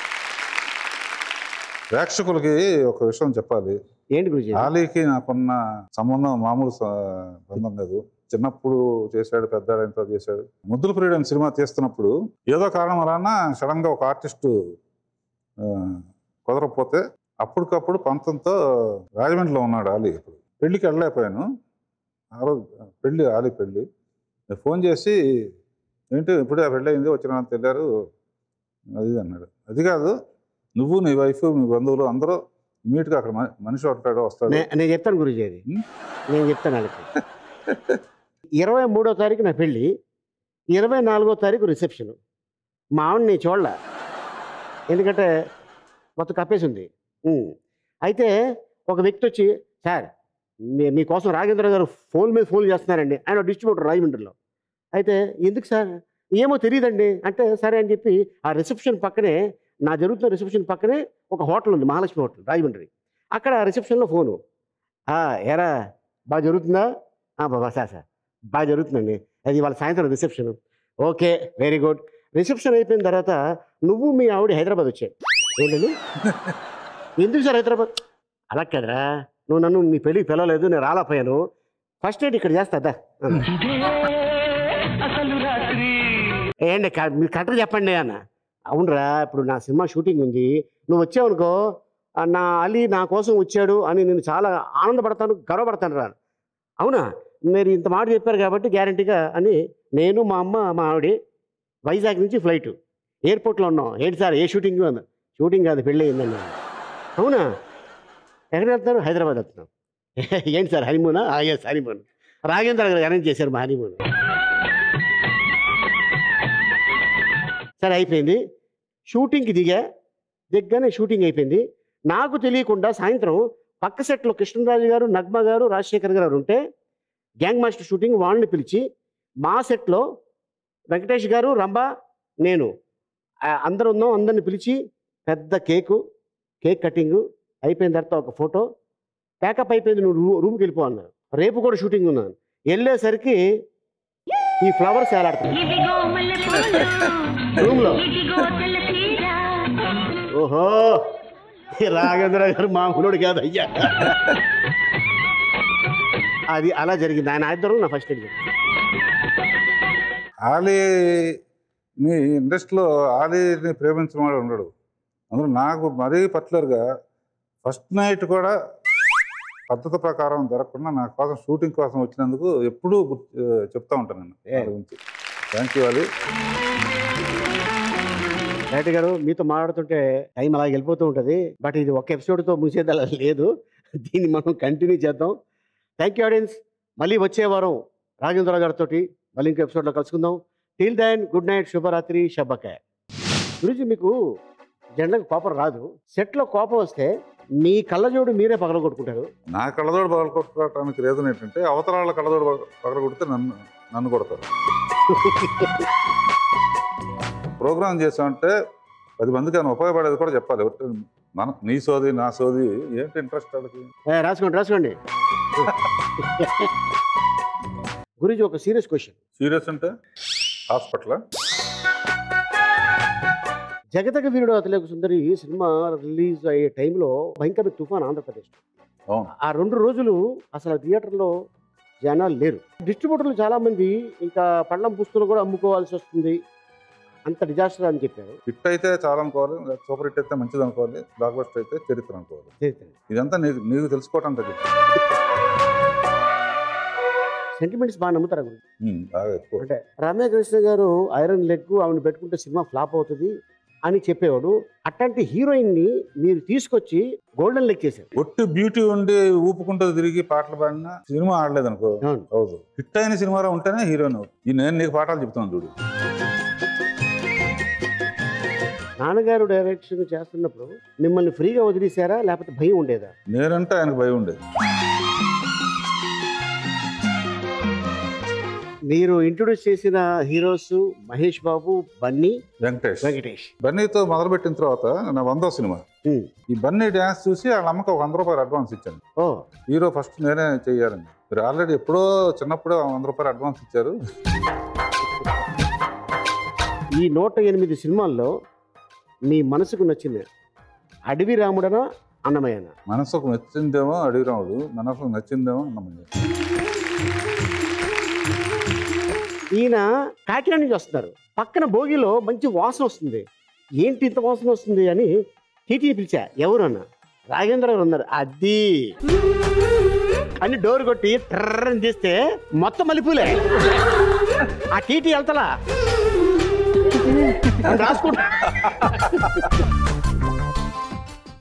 ప్రేక్షకులకి ఒక విషయం చెప్పాలి
ఏంటి గురుజీ
ఆలీకి నాకున్న సంబంధం మామూలు స- బంధం లేదు చిన్నప్పుడు చేశాడు పెద్దాడైన తర్వాత చేశాడు ముద్దుల ప్రియుడు అనే సినిమా తీస్తున్నప్పుడు ఏదో కారణం వలన సడన్ గా ఒక ఆర్టిస్టు ఆ, కుదరకపోతే అప్పటికప్పుడు పంతంతో రాజమండ్రిలో ఉన్నాడు ఆలీ ఇప్పుడు పెళ్లికి వెళ్ళలేకపోయాను ఆ రోజు పెళ్ళి ఆలీ పెళ్ళి నేను ఫోన్ చేసి ఏంటి ఇప్పుడే ఆ పెళ్ళి అయింది వచ్చిన వాళ్ళు తెలియారు అది ఇది అన్నాడు అది కాదు నువ్వు నీ వైఫ్ మీ బంధువులు అందరూ ఇమీడియట్గా అక్కడ మ- మనిషి ఉంటాడు వస్తాడు
నే- నేను చెప్తాను గురుజీ అది
ఉం?
నేను చెప్తాను వాళ్ళకి ఇరవై మూడో తారీఖు నా పెళ్ళి ఇరవై నాలుగో తారీఖు రిసెప్షన్ మా ఆవిడ నేను చూడలే ఎందుకంటే మొత్తం కప్పేసి ఉంది ఉం. అయితే ఒక వ్యక్తి వచ్చి సార్ మీ మీకోసం రాఘేంద్ర గారు ఫోన్ మీద ఫోన్ చేస్తున్నారండి ఆయన డిస్ట్రిబ్యూటర్ రాజమండ్రిలో అయితే ఎందుకు సార్ ఏమో తెలియదండి అంటే సరే అని చెప్పి ఆ రిసెప్షన్ పక్కనే నా జరుగుతున్న రిసెప్షన్ పక్కనే ఒక హోటల్ ఉంది మహాలక్ష్మి హోటల్ రాజమండ్రి అక్కడ రిసెప్షన్లో ఫోను "ఆ, ఏరా బాగా జరుగుతుందా "ఆ, బాబా సార్ సార్ బాగా జరుగుతుందండి అది వాళ్ళ సాయంత్రం reception okay very good reception అయిపోయిన తర్వాత నువ్వు మీ ఆవిడ హైదరాబాద్ వచ్చాయి ఏంటండి ఎందుకు సార్ హైదరాబాద్ అలా కదరా నువ్వు నన్ను మీ పెళ్ళికి పిలవలేదు నేను రాలేకపోయాను ఫస్ట్ నైట్ ఇక్కడ చేస్తా దా.
ఇదే అసలు
ఏంటి క- మీరు కరెక్ట్గా చెప్పండి అన్న అవునరా ఇప్పుడు నా సినిమా షూటింగ్ ఉంది నువ్వు వచ్చావనుకో ఆ, నా అలీ నా కోసం వచ్చాడు అని నేను చాలా ఆనందపడతాను గర్వపడతాను రా అవునా మీరు ఇంత మాట చెప్పారు కాబట్టి గ్యారంటీగా అని నేను మా అమ్మ మా ఆవిడ వైజాగ్ నుంచి ఫ్లైట్ ఎయిర్పోర్ట్లో ఉన్నాం ఏంటి సార్ ఏ షూటింగ్ అంద షూటింగ్ కాదు పెళ్ళి అయిందండి అవునా ఎక్కడికి వెళ్తారు హైదరాబాద్ వెళ్తున్నాం ఏంటి సార్ హనీమూనా yes honeymoon Ragendra garu arrange చేశారు మా హనీమూన్ సరే అయిపోయింది షూటింగ్కి దిగా దిగ్గానే షూటింగ్ అయిపోయింది నాకు తెలియకుండా సాయంత్రం పక్క సెట్లో కృష్ణరాజు గారు నగ్మ గారు రాజశేఖర్ గారు ఉంటే గ్యాంగ్ మాస్టర్ షూటింగ్ వాళ్ళని పిలిచి మా సెట్లో వెంకటేష్ గారు రంభ నేను ఆ, అందరూ ఉన్నాం అందరిని పిలిచి పెద్ద కేకు కేక్ కటింగ్ అయిపోయిన తర్వాత ఒక ఫోటో ప్యాకప్ అయిపోయింది నువ్వు రూ- రూమ్కి వెళ్ళిపో అన్నారు రేపు కూడా షూటింగ్ ఉన్నాను వెళ్ళేసరికి ఈ ఫ్లవర్స్ ఏలాడుతున్నాయి
ఇదిగో మల్లెపూలు
రూమ్లో
ఇదిగో తెల్ల చీర
ఓహో ఈ రాఘవేంద్ర గారు మామూలుడు కాదు అయ్యా అది అలా జరిగింది ఆయన ఇద్దరు నా ఫస్ట్ ఎగ్జామ్
ఆలీని ఇండస్ట్రీలో ఆలీని ప్రేమించిన వాడు ఉండడు అందులో నాకు మరీ పర్టికులర్గా ఫస్ట్ నైట్ కూడా పద్ధతి ప్రకారం జరగకుండా నా కోసం షూటింగ్ కోసం వచ్చినందుకు ఎప్పుడూ గుర్తు చెప్తా ఉంటాను నేను
ఏ.
దాని గురించి థ్యాంక్ యూ అలీ
డైరెక్టర్ గారు మీతో మాట్లాడుతుంటే టైం అలా వెళ్ళిపోతూ ఉంటుంది బట్ ఇది ఒక ఎపిసోడ్తో ముగిసేది అలా లేదు దీన్ని మనం కంటిన్యూ చేద్దాం థ్యాంక్ యూ ఆడియన్స్ మళ్ళీ వచ్చే వారం రాజేంద్ర గారితో మళ్ళీ ఇంకో ఎపిసోడ్లో కలుసుకుందాం టిల్ దెన్ గుడ్ నైట్ శుభరాత్రి షబ్బకాయ గురించి మీకు జనరల్గా కోపం రాదు సెట్లో కోపం వస్తే మీ కళ్ళజోడు మీరే పగలగొట్టుకుంటారు
నా కళ్ళదోడు పగల కొట్టుకోవడానికి రీజన్ ఏంటంటే అవతల వాళ్ళ కళ్ళదోడు పగల కొడితే నన్ను నన్ను కొడతారు ప్రోగ్రామ్ చేసామంటే పది మందికి ఆయన ఉపయోగపడేది కూడా చెప్పాలి ఎవరి- మన నీ సోది నా సోది ఏంటి ఇంట్రెస్ట్ వాళ్ళకి
ఏ, రాసుకోండి రాసుకోండి గురించి ఒక సీరియస్ క్వశ్చన్
సీరియస్ అంటే హాస్పిటల్
జగతగ వీరుడు అతలేక సుందరి సినిమా రిలీజ్ అయ్యే టైంలో భయంకర తుఫాన్ ఆంధ్రప్రదేశ్
అవును
ఆ రెండు రోజులు అసలు థియేటర్లో జనాలు లేరు డిస్ట్రిబ్యూటర్లు చాలా మంది ఇంకా పళ్ళం పుస్తకాలు కూడా అమ్ముకోవాల్సి వస్తుంది అంత డిజాస్టర్ అని చెప్పారు
హిట్ అయితే చాలా అనుకోవాలి సూపర్ హిట్ అయితే మంచిది అనుకోవాలి బ్లాక్ బస్టర్ అయితే చరిత్ర అనుకోవాలి ఇదంతా నీకు నీకు తెలుసుకోవటం తగ్గింది
సెంటిమెంట్స్ బాగా నమ్ముతారు గురించి
ఉమ్, బాగా ఎక్కువ
అంటే రమ్యకృష్ణ గారు ఐరన్ లెగ్ ఆవిడ పెట్టుకుంటే సినిమా ఫ్లాప్ అవుతుంది అని చెప్పేవాడు అట్లాంటి హీరోయిన్ని మీరు తీసుకొచ్చి గోల్డెన్ లెగ్ చేశారు
ఒట్టి బ్యూటీ ఉండి ఊపుకుంటూ తిరిగి పాటలు పాడినా సినిమా ఆడలేదు అనుకో
అవును
అవును హిట్ అయిన సినిమాలో ఉంటేనే హీరోయిన్ అవుతుంది ఈ నేను నీకు పాఠాలు చెప్తున్నాను చూడు
నాన్నగారు డైరెక్షన్ చేస్తున్నప్పుడు మిమ్మల్ని ఫ్రీగా వదిలేశారా లేకపోతే భయం ఉండేదా
నేనంటే ఆయనకు భయం ఉండేది
మీరు ఇంట్రొడ్యూస్ చేసిన హీరోస్ మహేష్ బాబు బన్నీ
వెంకటేష్
వెంకటేష్
బన్నీతో మొదలుపెట్టిన తర్వాత నా వందో సినిమా
ఉమ్.
ఈ బన్నీ డ్యాన్స్ చూసి వాళ్ళ అమ్మకి ఒక వంద రూపాయలు అడ్వాన్స్ ఇచ్చాను
ఓ
హీరో ఫస్ట్ నేనే చెయ్యాలని మీరు ఆల్రెడీ ఎప్పుడో చిన్నప్పుడే వంద రూపాయలు అడ్వాన్స్ ఇచ్చారు
ఈ నూట ఎనిమిది సినిమాల్లో మీ మనసుకు నచ్చింది అడవి రాముడనా అన్నమయ్యనా
మనసుకు నచ్చిందేమో అడిగిరాముడు మనసుకు నచ్చిందేమో అన్నమయ్య
ఈయన కాకినాడ నుంచి వస్తున్నారు పక్కన భోగిలో మంచి వాసన వస్తుంది ఏంటి ఇంత వాసన వస్తుంది అని టీటీ పిలిచా ఎవరు అన్న రాగేంద్ర గారు ఉన్నారు అది అని డోర్ కొట్టి ట్రర్రని తీస్తే మొత్తం మలిపూలే ఆ టీటీ వెళ్తలా రాసుకుంటా